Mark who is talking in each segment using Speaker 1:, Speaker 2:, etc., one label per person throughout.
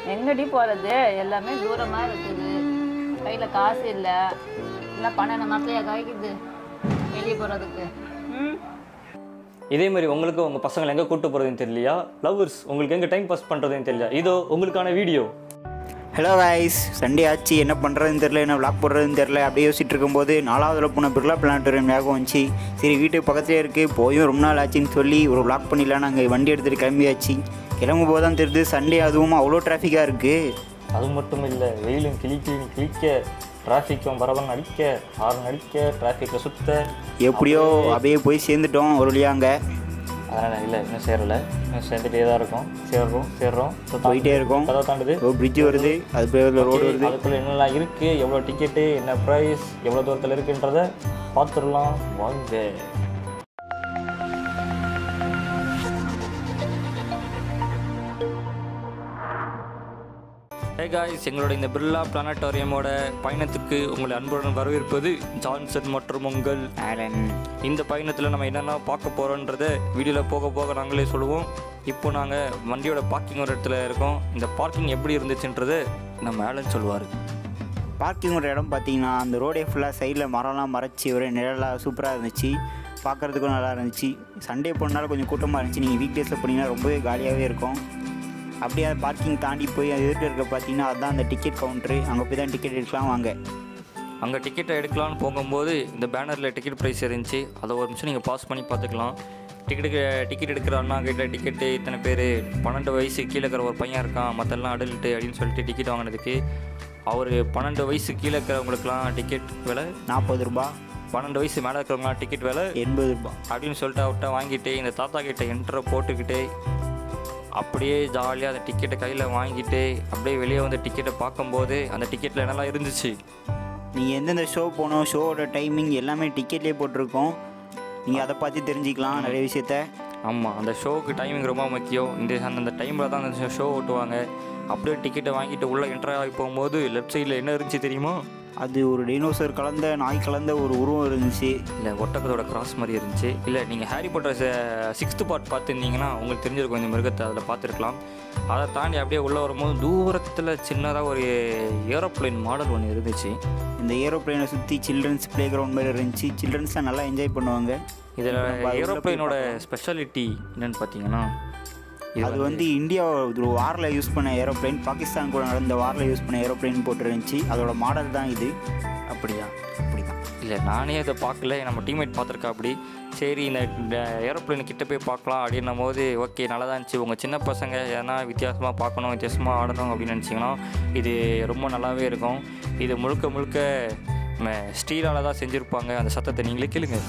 Speaker 1: எங்கடி போகிறது எல்லாமே தூரமாக இருக்குது கையில் காசு இல்லை இல்லை பன்னெண்டு மாதத்துலையா காய்க்குது வெளியே போகிறதுக்கு ம்
Speaker 2: இதே மாதிரி உங்களுக்கு உங்கள் பசங்களை எங்கே கூட்டு போகிறதுன்னு தெரியலையா லவ்வர்ஸ் உங்களுக்கு எங்கே டைம் பாஸ் பண்ணுறதுன்னு தெரியல இதோ உங்களுக்கான வீடியோ
Speaker 3: ஹலோ guys சண்டே ஆச்சு என்ன பண்ணுறதுன்னு தெரில என்ன vlog போடுறதுன்னு தெரில அப்படியே யோசிச்சுட்டு இருக்கும்போது நாலாவதுல போன பிர்லா பிளானட்டோரியம் ஞாபகம் வந்துச்சு சரி வீட்டுக்கு பக்கத்துலேயே இருக்குது போயும் ரொம்ப நாள் ஆச்சுன்னு சொல்லி ஒரு vlog பண்ணிடலாம் நாங்கள் வண்டி எடுத்துகிட்டு கிளம்பியாச்சு கிளம்பும் போது தான் தெரியுது சண்டே அதுவும் அவ்வளோ டிராஃபிக்காக இருக்குது
Speaker 2: அது மட்டும் இல்லை வெயிலும் கிளிக்கி கிளிக்க டிராஃபிக்கும் பரபரம் அடிக்க ஹார்ன் அடிக்க டிராஃபிக்கில் சுத்த
Speaker 3: எப்படியோ அப்படியே போய் சேர்ந்துட்டோம் ஒரு வழியா அங்கே
Speaker 2: அதனால் இல்லை இன்னும் சேரலை இன்னும் சேர்ந்துட்டே தான் இருக்கோம் சேர்றோம் சேர்றோம்
Speaker 3: போயிட்டே இருக்கோம்
Speaker 2: கதவை தாண்டுது
Speaker 3: ஒரு பிரிட்ஜ் வருது அது பேர் ரோடு வருது
Speaker 2: அதுக்குள்ள என்னெல்லாம் இருக்குது எவ்வளோ டிக்கெட்டு என்ன ப்ரைஸ் எவ்வளோ தூரத்தில் இருக்குன்றத பார்த்துடலாம் வாங்க ஹே காய்ஸ் எங்களோட இந்த பிர்லா பிளானட்டோரியமோட பயணத்துக்கு உங்களை அன்புடன் வரவேற்பது ஜான்சன் மற்றும் உங்கள்
Speaker 3: ஆலன்
Speaker 2: இந்த பயணத்தில் நம்ம என்னென்ன பார்க்க போகிறோன்றத வீடியோவில் போக போக நாங்களே சொல்லுவோம் இப்போ நாங்கள் வண்டியோட பார்க்கிங் ஒரு இடத்துல இருக்கோம் இந்த பார்க்கிங் எப்படி இருந்துச்சுன்றதை நம்ம ஆலன் சொல்லுவார்
Speaker 3: பார்க்கிங் ஒரு இடம் பார்த்தீங்கன்னா அந்த ரோடே ஃபுல்லாக சைடில் மரம்லாம் மறைச்சி ஒரே நிழலாக சூப்பராக இருந்துச்சு பார்க்குறதுக்கும் நல்லா இருந்துச்சு சண்டே போனால கொஞ்சம் கூட்டமாக இருந்துச்சு நீங்கள் வீக் டேஸில் போனீங்கன்னா ரொம்பவே காலியாகவே இருக்கும் அப்படியே பார்க்கிங் தாண்டி போய் அது எதிர்க்க இருக்க பார்த்தீங்கன்னா அதுதான் அந்த டிக்கெட் கவுண்ட்ரு அங்கே போய் தான் டிக்கெட் எடுக்கலாம் வாங்க
Speaker 2: அங்கே டிக்கெட்டை எடுக்கலாம்னு போகும்போது இந்த பேனரில் டிக்கெட் ப்ரைஸ் இருந்துச்சு அதை ஒரு நிமிஷம் நீங்கள் பாஸ் பண்ணி பார்த்துக்கலாம் டிக்கெட்டுக்கு டிக்கெட் எடுக்கிற அண்ணா கிட்ட டிக்கெட்டு இத்தனை பேர் பன்னெண்டு வயசு கீழே இருக்கிற ஒரு பையன் இருக்கான் மற்றெல்லாம் அடல்ட்டு அப்படின்னு சொல்லிட்டு டிக்கெட் வாங்கினதுக்கு அவர் பன்னெண்டு வயசு கீழே இருக்கிறவங்களுக்குலாம் டிக்கெட் விலை
Speaker 3: நாற்பது ரூபா
Speaker 2: பன்னெண்டு வயசு மேலே இருக்கிறவங்களாம் டிக்கெட் விலை
Speaker 3: எண்பது ரூபா
Speaker 2: அப்படின்னு சொல்லிட்டு அவர்கிட்ட வாங்கிட்டு இந்த தாத்தா கிட்ட என்ட்ரை போட்டுக்கிட்டு அப்படியே ஜாலியாக அந்த டிக்கெட்டை கையில் வாங்கிட்டு அப்படியே வெளியே வந்து டிக்கெட்டை பார்க்கும்போது அந்த டிக்கெட்டில் என்னெல்லாம் இருந்துச்சு
Speaker 3: நீங்கள் எந்தெந்த ஷோ போகணும் ஷோவோட டைமிங் எல்லாமே டிக்கெட்லேயே போட்டிருக்கோம் நீங்கள் அதை பார்த்து தெரிஞ்சுக்கலாம் நிறைய விஷயத்த
Speaker 2: ஆமாம் அந்த ஷோவுக்கு டைமிங் ரொம்ப முக்கியம் இந்த அந்த டைமில் தான் அந்த ஷோ ஓட்டுவாங்க அப்படியே டிக்கெட்டை வாங்கிட்டு உள்ளே என்ட்ரு ஆகி போகும்போது லெஃப்ட் சைடில் என்ன இருந்துச்சு தெரியுமா
Speaker 3: அது ஒரு டைனோசர் கலந்த நாய் கலந்த ஒரு உருவம் இருந்துச்சு
Speaker 2: இல்லை ஒட்டகத்தோட கிராஸ் மாதிரி இருந்துச்சு இல்லை நீங்கள் ஹாரி போட்ட சிக்ஸ்த்து பார்ட் பார்த்துருந்தீங்கன்னா உங்களுக்கு தெரிஞ்சிருக்கும் இந்த மிருகத்தை அதில் பார்த்துருக்கலாம் அதை தாண்டி அப்படியே உள்ளே வரும்போது தூரத்தில் சின்னதாக ஒரு ஏரோப்ளேன் மாடல் ஒன்று இருந்துச்சு
Speaker 3: இந்த ஏரோப்ளேனை சுற்றி சில்ட்ரன்ஸ் ப்ளே கிரவுண்ட் மாதிரி இருந்துச்சு சில்ட்ரன்ஸ்லாம் நல்லா என்ஜாய் பண்ணுவாங்க
Speaker 2: இதில்
Speaker 3: இப்ப நம்ம உள்ள
Speaker 2: ஏரோப்ளேனோட ஸ்பெஷாலிட்டி என்னன்னு பார்த்தீங்கன்னா இது
Speaker 3: அது வந்து இந்தியா ஒரு வாரில் யூஸ் பண்ண ஏரோப்ளேன் பாகிஸ்தான் கூட நடந்த வாரில் யூஸ் பண்ண ஏரோப்ளேன் போட்டுருந்துச்சு அதோட மாடல் தான் இது
Speaker 2: அப்படியா
Speaker 3: அப்படி தான்
Speaker 2: இல்லை நானே அதை பார்க்கல நம்ம டீம்மேட் பார்த்துருக்கா அப்படி சரி இந்த ஏரோப்ளேன் கிட்ட போய் பார்க்கலாம் அப்படின்னும் போது ஓகே நல்லா தான் இருந்துச்சு உங்கள் சின்ன பசங்க எதனா வித்தியாசமாக பார்க்கணும் வித்தியாசமாக ஆடணும் அப்படின்னு நினச்சிங்கன்னா இது ரொம்ப நல்லாவே இருக்கும் இது முழுக்க முழுக்க ஸ்டீலால் தான் செஞ்சுருப்பாங்க அந்த சத்தத்தை நீங்களே கேளுங்க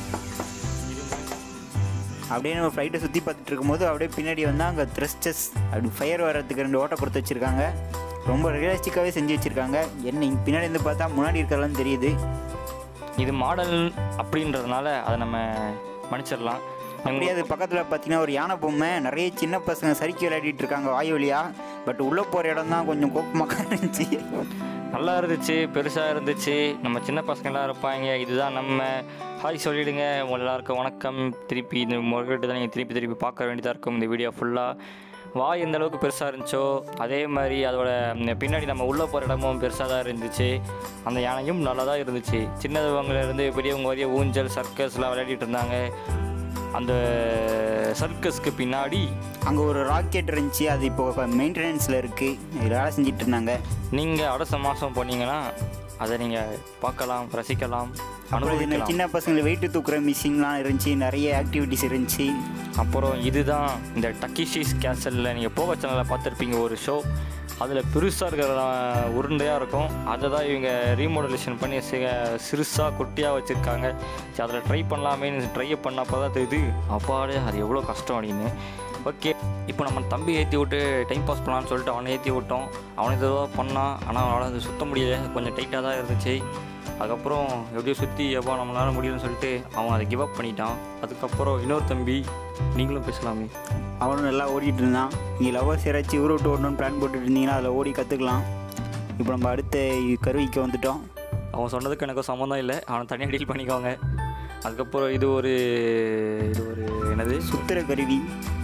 Speaker 3: அப்படியே நம்ம ஃப்ளைட்டை சுற்றி பார்த்துட்டு இருக்கும்போது அப்படியே பின்னாடி வந்து அங்கே த்ரெஸ்டஸ் அப்படி ஃபயர் வர்றதுக்கு ரெண்டு ஓட்டை கொடுத்து வச்சுருக்காங்க ரொம்ப ரியலிஸ்டிக்காகவே செஞ்சு வச்சுருக்காங்க என்ன இங்க பின்னாடி இருந்து பார்த்தா முன்னாடி இருக்கிறதெல்லாம் தெரியுது
Speaker 2: இது மாடல் அப்படின்றதுனால அதை நம்ம மன்னிச்சிடலாம்
Speaker 3: அப்படியே அது பக்கத்தில் பார்த்தீங்கன்னா ஒரு யானை பொம்மை நிறைய சின்ன பசங்க சறுக்கி விளையாடிட்டு இருக்காங்க வாயு வழியா பட் உள்ளே போகிற இடம் தான் கொஞ்சம் கோப்பமாக இருந்துச்சு
Speaker 2: நல்லா இருந்துச்சு பெருசாக இருந்துச்சு நம்ம சின்ன பசங்களாம் இருப்பாங்க இதுதான் நம்ம ஹாய் சொல்லிடுங்க உங்க எல்லாருக்கும் வணக்கம் திருப்பி இந்த முறைகிட்டு தான் நீங்கள் திருப்பி திருப்பி பார்க்க வேண்டியதாக இருக்கும் இந்த வீடியோ ஃபுல்லாக வாய் எந்த அளவுக்கு பெருசாக இருந்துச்சோ அதே மாதிரி அதோட ம், பின்னாடி நம்ம உள்ளே போகிற இடமும் பெருசாக தான் இருந்துச்சு அந்த யானையும் நல்லா தான் இருந்துச்சு சின்னவங்கலேருந்து பெரியவங்க வரைய ஊஞ்சல் சர்க்கஸ்லாம் விளையாடிட்டு இருந்தாங்க அந்த சர்க்கஸ்க்கு பின்னாடி
Speaker 3: அங்கே ஒரு ராக்கெட் இருந்துச்சு அது இப்போ மெயின்டெனன்ஸில் இருக்குது வேலை செஞ்சுட்டு இருந்தாங்க
Speaker 2: நீங்கள் அடுத்த மாதம் போனீங்கன்னா அதை நீங்கள் பார்க்கலாம் ரசிக்கலாம்
Speaker 3: அப்புறம் இது இந்த
Speaker 2: அனுபவிக்கலாம்
Speaker 3: சின்ன பசங்களை வெயிட்டு தூக்குற மிஷின்லாம் இருந்துச்சு நிறைய ஆக்டிவிட்டிஸ் இருந்துச்சு
Speaker 2: அப்புறம் இதுதான் இந்த டக்கிஷிஸ் கேசலில் நீங்கள் போக சேனலில் பார்த்துருப்பீங்க ஒரு ஷோ அதில் பெருசாக இருக்கிற உருண்டையாக இருக்கும் அதை தான் இவங்க ரீமாடலேஷன் பண்ணி சி- சிறுசாக குட்டியாக வச்சுருக்காங்க சரி அதில் ட்ரை பண்ணலாமேன்னு ட்ரை பண்ணப்போ தான் தெரியுது அப்பாடே அது எவ்வளோ கஷ்டம் அப்படின்னு ஓகே இப்போ நம்ம தம்பி ஏற்றி விட்டு டைம் பாஸ் பண்ணலான்னு சொல்லிட்டு அவனை ஏற்றி விட்டோம் அவனை இதுவாக பண்ணான் ஆனால் அவனால் அது சுத்த முடியல கொஞ்சம் டைட்டாக தான் இருந்துச்சு அதுக்கப்புறம் எப்படியோ சுற்றி எப்போ நம்மளால முடியும்னு சொல்லிட்டு அவன் அதை கிவ் அப் பண்ணிட்டான் அதுக்கப்புறம் இன்னொரு தம்பி நீங்களும் பேசலாமே
Speaker 3: அவனும் நல்லா ஓடிட்டு இருந்தான் நீங்கள் லவ்வர்ஸ் யாராச்சும் ஊரை விட்டு ஓடணும்னு பிளான் போட்டுட்டு இருந்தீங்கன்னா அதில் ஓடி கற்றுக்கலாம் இப்போ நம்ம அடுத்த கருவிக்கு வந்துட்டோம்
Speaker 2: அவன் சொன்னதுக்கு எனக்கும் சம்மந்தம் இல்லை அவனை தனியாக டீல் பண்ணிக்கோங்க அதுக்கப்புறம் இது ஒரு இது ஒரு என்னது
Speaker 3: சுத்துற கருவி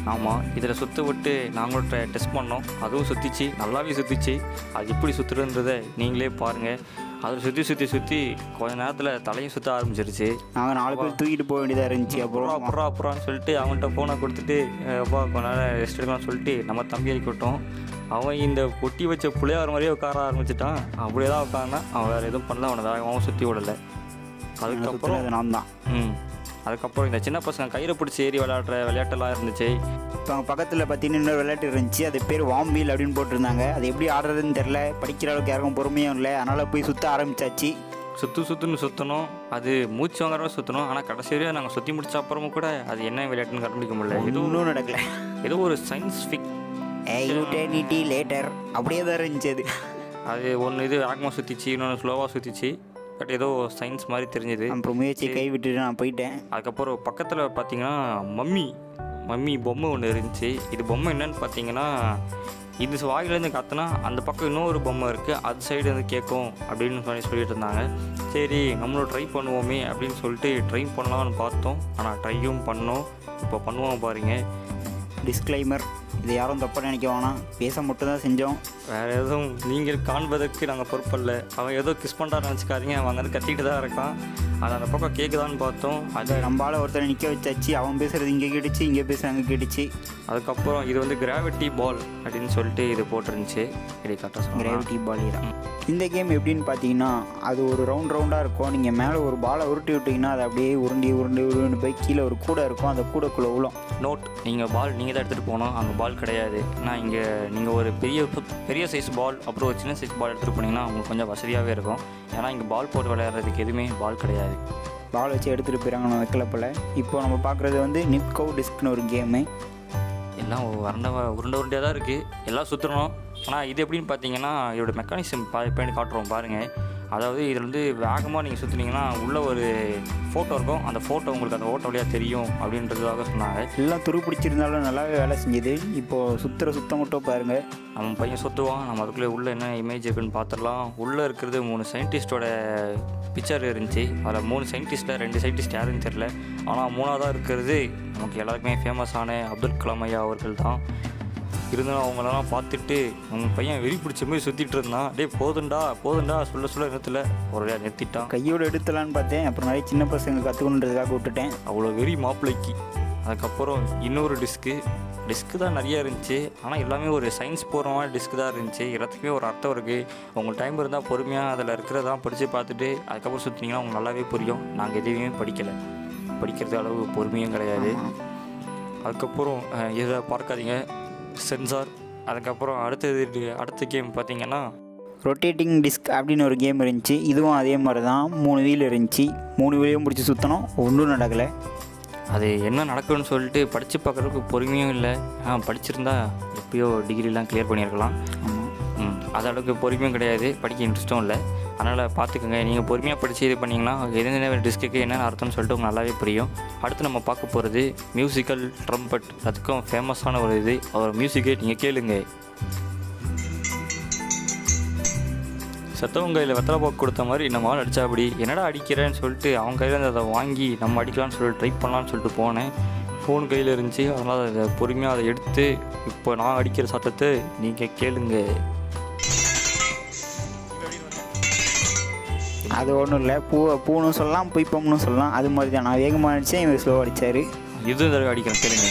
Speaker 2: ஆமாம் இதில் சுற்ற விட்டு நாங்களும் ட்ரை டெஸ்ட் பண்ணோம் அதுவும் சுற்றிச்சு நல்லாவே சுற்றிச்சு அது எப்படி சுற்றுறதுன்றதை நீங்களே பாருங்கள் அதில் சுற்றி சுற்றி சுற்றி கொஞ்ச நேரத்தில் தலையும் சுற்ற ஆரம்பிச்சிருச்சு
Speaker 3: நாங்கள் நாலு பேர் தூக்கிட்டு போக வேண்டியதாக இருந்துச்சு
Speaker 2: அப்புறம்
Speaker 3: அப்புறம்
Speaker 2: அப்புறம் அப்புறம்னு சொல்லிட்டு அவன்கிட்ட ஃபோனை கொடுத்துட்டு "அஹ் அப்பா கொஞ்ச நேரம் ரெஸ்ட் எடுக்கலாம்னு சொல்லிட்டு நம்ம தம்பி இறக்கி விட்டோம் அவன் இந்த கொட்டி வச்ச புளியார் மாதிரியே உட்கார ஆரம்பிச்சிட்டான் அப்படியே தான் உட்காந்தான் அவன் வேறு எதுவும் பண்ணல அவனை வேகமாகவும் சுற்றி விடலை அதுக்கப்புறம்
Speaker 3: சுற்றுனது நான் தான்
Speaker 2: ம் அதுக்கப்புறம் இந்த சின்ன பசங்க கயிறை பிடிச்சி ஏறி விளையாடுற விளையாட்டெல்லாம் இருந்துச்சு
Speaker 3: இப்போ அவங்க பக்கத்தில் பார்த்தீங்கன்னா இன்னொரு விளையாட்டு இருந்துச்சு அது பேர் வாம்பீல் அப்படின்னு போட்டிருந்தாங்க அது எப்படி ஆடுறதுன்னு தெரில படிக்கிற அளவுக்கு யாருக்கும் பொறுமையும் இல்லை அதனால் போய் சுற்ற ஆரம்பிச்சாச்சு
Speaker 2: சுற்று சுற்றுன்னு சுற்றணும் அது மூச்சு வாங்குறவரை சுற்றணும் ஆனால் கடைசி வரையும் நாங்கள் சுற்றி முடிச்ச அப்புறமும் கூட அது என்ன விளையாட்டுன்னு கண்டுபிடிக்க முடியல ஏதோ
Speaker 3: இன்னும் நடக்கல
Speaker 2: ஏதோ ஒரு சயின்ஸ் ஃபிக்
Speaker 3: யூட்டர்னிட்டி லேட்டர் அப்படியே தான் இருந்துச்சு அது
Speaker 2: அது ஒன்று இது வேகமாக சுற்றிச்சு இன்னொன்று ஸ்லோவாக சுற்றிச்சு பட் ஏதோ சயின்ஸ் மாதிரி தெரிஞ்சுது
Speaker 3: அப்புறம் முயற்சி கை விட்டுட்டு நான் போயிட்டேன்
Speaker 2: அதுக்கப்புறம் பக்கத்தில் பார்த்தீங்கன்னா மம்மி மம்மி பொம்மை ஒன்று இருந்துச்சு இது பொம்மை என்னன்னு பார்த்தீங்கன்னா இது வாயிலேருந்து கத்துனா அந்த பக்கம் இன்னொரு பொம்மை இருக்குது அது சைடு வந்து கேட்கும் அப்படின்னு சொல்லி சொல்லிட்டு இருந்தாங்க சரி நம்மளும் ட்ரை பண்ணுவோமே அப்படின்னு சொல்லிட்டு ட்ரை பண்ணலாம்னு பார்த்தோம் ஆனால் ட்ரையும் பண்ணோம் இப்போ பண்ணுவோம் பாருங்க
Speaker 3: டிஸ்க்ளைமர் இது யாரும் தப்பாக நினைக்க வேணாம் பேச மட்டும் தான் செஞ்சோம்
Speaker 2: வேறு எதுவும் நீங்கள் காண்பதற்கு நாங்கள் பொறுப்பல்ல அவன் ஏதோ கிஸ் பண்ணுறான்னு நினச்சிக்காதீங்க அவன் வந்து கத்திக்கிட்டு தான் இருக்கான் அது அந்த பக்கம் கேட்குதான்னு பார்த்தோம் அது
Speaker 3: நம்மளால ஒருத்தரை நிற்க வச்சாச்சு அவன் பேசுறது இங்கே கேட்டுச்சு இங்கே பேச அங்கே கேட்டுச்சு
Speaker 2: அதுக்கப்புறம் இது வந்து கிராவிட்டி பால் அப்படின்னு சொல்லிட்டு இது போட்டிருந்துச்சு இது கரெக்டாக சொல்கிறேன்
Speaker 3: கிராவிட்டி பால் தான் இந்த கேம் எப்படின்னு பார்த்தீங்கன்னா அது ஒரு ரவுண்ட் ரவுண்டாக இருக்கும் நீங்கள் மேலே ஒரு பாலை உருட்டி விட்டிங்கன்னா அது அப்படியே உருண்டி உருண்டி உருண்டு போய் கீழே ஒரு கூடை இருக்கும் அந்த கூடைக்குள்ளே உழும்
Speaker 2: நோட் நீங்கள் பால் நீங்கள் தான் எடுத்துகிட்டு போகணும் அங்கே பால் கிடையாது நான் இங்கே நீங்கள் ஒரு பெரிய பெரிய சைஸ் பால் அப்புறம் ஒரு சின்ன சைஸ் பால் எடுத்துகிட்டு போனீங்கன்னா உங்களுக்கு கொஞ்சம் வசதியாகவே இருக்கும் ஏன்னா இங்கே பால் போட்டு விளையாடுறதுக்கு எதுவுமே பால் கிடையாது
Speaker 3: பால் வச்சு எடுத்துகிட்டு போயிறாங்க நம்ம கிளப்பில் இப்போ நம்ம பார்க்குறது வந்து நிப்கோ டிஸ்க்னு ஒரு கேமு
Speaker 2: எல்லாம் வறண்ட உருண்டை உருண்டையாக தான் இருக்குது எல்லாம் சுற்றணும் ஆனால் இது எப்படின்னு பார்த்தீங்கன்னா இதோட மெக்கானிசம் பா இப்போ காட்டுறோம் பாருங்கள் அதாவது இதில் வந்து வேகமாக நீங்கள் சுற்றுனீங்கன்னா உள்ளே ஒரு ஃபோட்டோ இருக்கும் அந்த ஃபோட்டோ உங்களுக்கு அந்த ஓட்ட வழியாக தெரியும் அப்படின்றதுக்காக சொன்னாங்க
Speaker 3: எல்லாம் துரு பிடிச்சிருந்தாலும் நல்லாவே வேலை செஞ்சுது இப்போது சுற்றுற சுத்தம் மட்டும் பாருங்கள்
Speaker 2: நம்ம பையன் சுற்றுவான் நம்ம அதுக்குள்ளே உள்ளே என்ன இமேஜ் இருக்குன்னு பார்த்துடலாம் உள்ளே இருக்கிறது மூணு சயின்டிஸ்டோட பிக்சர் இருந்துச்சு அதில் மூணு சயின்டிஸ்ட்டில் ரெண்டு சயின்டிஸ்ட் யாருன்னு தெரில ஆனால் மூணாவதாக இருக்கிறது நமக்கு எல்லாருக்குமே ஃபேமஸான அப்துல் கலாம் ஐயா அவர்கள் தான் இருந்தாலும் அவங்களெல்லாம் பார்த்துட்டு அவங்க பையன் வெறி பிடிச்ச மாதிரி சுற்றிட்டு இருந்தான் டேய் போதுண்டா போதுண்டா சொல்ல சொல்ல நிறுத்தல ஒரு வழியா நிறுத்திட்டான்
Speaker 3: கையோடு எடுத்துலான்னு பார்த்தேன் அப்புறம் நிறைய சின்ன பசங்க கற்றுக்கணுன்றதுக்காக விட்டுட்டேன்
Speaker 2: அவ்வளோ வெறி மாப்பிள்ளைக்கு அதுக்கப்புறம் இன்னொரு டிஸ்க்கு டிஸ்க்கு தான் நிறைய இருந்துச்சு ஆனால் எல்லாமே ஒரு சயின்ஸ் போகிற மாதிரி டிஸ்க் தான் இருந்துச்சு எல்லாத்துக்குமே ஒரு அர்த்தம் இருக்குது உங்களுக்கு டைம் இருந்தால் பொறுமையாக அதில் இருக்கிறதெல்லாம் படித்து பார்த்துட்டு அதுக்கப்புறம் சுற்றினீங்கன்னா உங்களுக்கு நல்லாவே புரியும் நாங்கள் எதையுமே படிக்கலை படிக்கிறது அளவு பொறுமையும் கிடையாது அதுக்கப்புறம் அஹ், இதை பார்க்காதீங்க சென்சார் அதுக்கப்புறம் அடுத்தது அடுத்த கேம் பார்த்தீங்கன்னா
Speaker 3: ரொட்டேட்டிங் டிஸ்க் அப்படின்னு ஒரு கேம் இருந்துச்சு இதுவும் அதே மாதிரி தான் மூணு வீல் இருந்துச்சு மூணு வீலையும் பிடிச்சி சுற்றணும் ஒன்றும் நடக்கலை
Speaker 2: அது என்ன நடக்கும்னு சொல்லிட்டு படித்து பார்க்குறதுக்கு பொறுமையும் இல்லை ஆ படிச்சிருந்தா எப்பயோ டிகிரிலாம் கிளியர் பண்ணியிருக்கலாம்
Speaker 3: ஆமாம்
Speaker 2: ம் அது அளவுக்கு பொறுமையும் கிடையாது படிக்க இன்ட்ரெஸ்ட்டும் இல்லை அதனால் பார்த்துக்கோங்க நீங்கள் பொறுமையாக படித்து இது பண்ணிங்கன்னா எந்தெந்த டிஸ்க்குக்கு என்னென்ன அர்த்தம்னு சொல்லிட்டு உங்களுக்கு நல்லாவே புரியும் அடுத்து நம்ம பார்க்க போகிறது மியூசிக்கல் ட்ரம்பட் அதுக்கும் ஃபேமஸான ஒரு இது அவர் மியூசிக்கை நீங்கள் கேளுங்க செத்தவங்க கையில் வெத்தலை பாக்கு கொடுத்த மாதிரி நம்ம ஆள் அடிச்சா அப்படி என்னடா அடிக்கிறேன்னு சொல்லிட்டு அவங்க கையில் இருந்து அதை வாங்கி நம்ம அடிக்கலாம்னு சொல்லிட்டு ட்ரை பண்ணலான்னு சொல்லிட்டு போனேன் ஃபோன் கையில் இருந்துச்சு அதனால் அதை பொறுமையாக அதை எடுத்து இப்போ நான் அடிக்கிற சத்தத்தை நீங்கள் கேளுங்க
Speaker 3: அது ஒன்றும் இல்லை பூ பூணும் சொல்லலாம் பொய்ப்பம்னு சொல்லலாம் அது மாதிரி தான் நான் வேகமாக அடித்தேன் இவர் ஸ்லோவாக அடித்தார்
Speaker 2: இது தடவை அடிக்கிறேன் கேளுங்க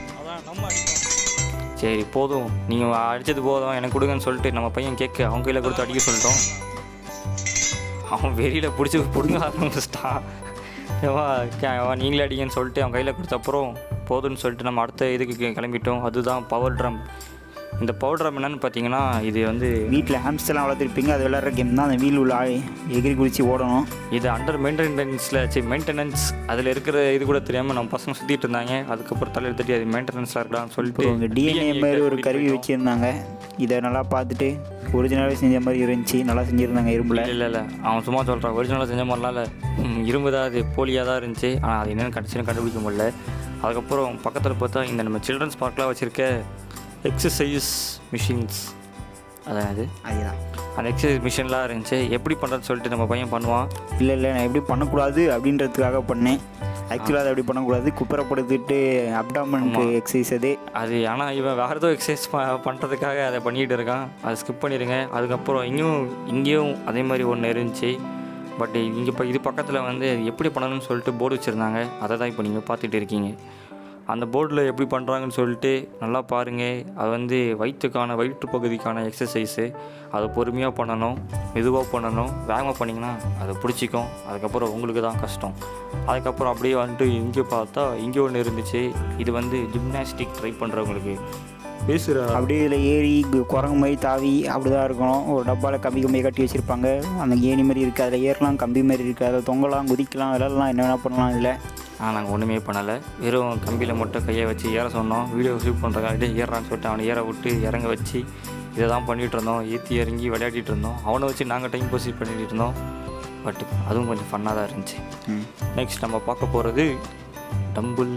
Speaker 2: சரி போதும் நீங்கள் அடித்தது போதும் எனக்கு கொடுங்கன்னு சொல்லிட்டு நம்ம பையன் கேட்க அவங்க கையில் கொடுத்து அடிக்க சொல்லிட்டோம் அவன் வெறியில் பிடிச்சி பிடுங்க ஆரம்பிச்சிட்டான் ஏவா கே- ஏவா நீங்களே அடிங்கன்னு சொல்லிட்டு அவன் கையில் கொடுத்த அப்புறம் போதும்னு சொல்லிட்டு நம்ம அடுத்த இதுக்கு கி- கிளம்பிட்டோம் அதுதான் பவர் ட்ரம் இந்த பவர் ட்ரம் என்னன்னு பார்த்தீங்கன்னா இது வந்து
Speaker 3: வீட்டில் ஹாம்ஸ்டர்லாம் வளர்த்துருப்பீங்க அது விளையாடுற கேம் தான் அந்த வீல் உள்ள ஆள் எகிரி குதிச்சு ஓடணும்
Speaker 2: இது அண்டர் மெயின்டெனன்ஸில் சரி மெயின்டெனன்ஸ் அதில் இருக்கிற இது கூட தெரியாமல் நம்ம பசங்க சுற்றிட்டு இருந்தாங்க அதுக்கப்புறம் தலை எடுத்துட்டு அது மெயின்டெனன்ஸாக இருக்கலாம்னு
Speaker 3: இப்போ
Speaker 2: சொல்லிட்டு
Speaker 3: உங்கள் டிஎன்ஏ மாதிரி ஒரு கருவி வச்சுருந்தாங்க இதை நல்லா பார்த்துட்டு ஒரிஜினலாகவே செஞ்ச மாதிரி இருந்துச்சு நல்லா செஞ்சுருந்தாங்க இரும்பில்
Speaker 2: இல்லை இல்லை இல்லை அவன் சும்மா சொல்கிறான் ஒரிஜினலாக செஞ்ச மாதிரிலாம் இல்லை ம், இரும்பு தான் அது போலியாக தான் இருந்துச்சு ஆனால் அது என்னென்னு கடைசியும் கண்டுபிடிக்க முடியல அதுக்கப்புறம் பக்கத்தில் பார்த்தா இந்த நம்ம சில்ட்ரன்ஸ் பார்க்லாம் வச்சுருக்க எக்ஸசைஸ் மிஷின்ஸ் அதான் அது
Speaker 3: அதுதான்
Speaker 2: அந்த எக்ஸசைஸ் மிஷின்லாம் இருந்துச்சு எப்படி பண்ணுறதுன்னு சொல்லிட்டு நம்ம பையன் பண்ணுவான்
Speaker 3: இல்லை இல்லை நான் எப்படி பண்ணக்கூடாது அப்படின்றதுக்காக பண்ணேன் ஆக்சுவலாக அதை அப்படி பண்ணக்கூடாது குப்பரை படுத்துட்டு அப்டாமனுக்கு எக்ஸசைஸ் அது
Speaker 2: அது ஆனால் இவன் வேறு ஏதோ எக்ஸசைஸ் ப பண்ணுறதுக்காக அதை பண்ணிகிட்டு இருக்கான் அதை ஸ்கிப் பண்ணிடுங்க அதுக்கப்புறம் இங்கேயும் இங்கேயும் அதே மாதிரி ஒன்று இருந்துச்சு பட் இங்கே இப்போ இது பக்கத்தில் வந்து எப்படி பண்ணணும்னு சொல்லிட்டு போர்டு வச்சுருந்தாங்க அதை தான் இப்போ நீங்கள் பார்த்துட்டு இருக்கீங்க அந்த போர்டில் எப்படி பண்ணுறாங்கன்னு சொல்லிட்டு நல்லா பாருங்கள் அது வந்து வயிற்றுக்கான வயிற்று பகுதிக்கான எக்ஸசைஸு அதை பொறுமையாக பண்ணணும் மெதுவாக பண்ணணும் வேகமாக பண்ணிங்கன்னா அதை பிடிச்சிக்கும் அதுக்கப்புறம் உங்களுக்கு தான் கஷ்டம் அதுக்கப்புறம் அப்படியே வந்துட்டு இங்கே பார்த்தா இங்கே ஒன்று இருந்துச்சு இது வந்து ஜிம்னாஸ்டிக் ட்ரை பண்ணுறவங்களுக்கு பேசுகிற
Speaker 3: அப்படியே இதில் ஏறி கு- குரங்கு மாதிரி தாவி அப்படி தான் இருக்கணும் ஒரு டப்பாவில் கம்பி கம்பியை கட்டி வச்சுருப்பாங்க அந்த ஏணி மாதிரி இருக்குது அதில் ஏறலாம் கம்பி மாதிரி இருக்குது அதில் தொங்கலாம் குதிக்கலாம் விளாட்லாம் என்ன வேணால் பண்ணலாம் இதில்
Speaker 2: ஆனால் நாங்கள் ஒன்றுமே பண்ணலை வெறும் கம்பியில் மட்டும் கையை வச்சு ஏற சொன்னோம் வீடியோ ஷூட் பண்ணுறக்காக ஏறான்னு சொல்லிட்டு அவனை ஏற விட்டு இறங்க வச்சு இதை தான் பண்ணிகிட்டு இருந்தோம் ஏற்றி இறங்கி விளையாடிட்டு இருந்தோம் அவனை வச்சு நாங்கள் டைம் பாஸ் பண்ணிட்டு இருந்தோம் பட் அதுவும் கொஞ்சம் ஃபன்னாக தான் இருந்துச்சு
Speaker 3: ம்.
Speaker 2: நெக்ஸ்ட் நம்ம பார்க்க போகிறது டம்புல்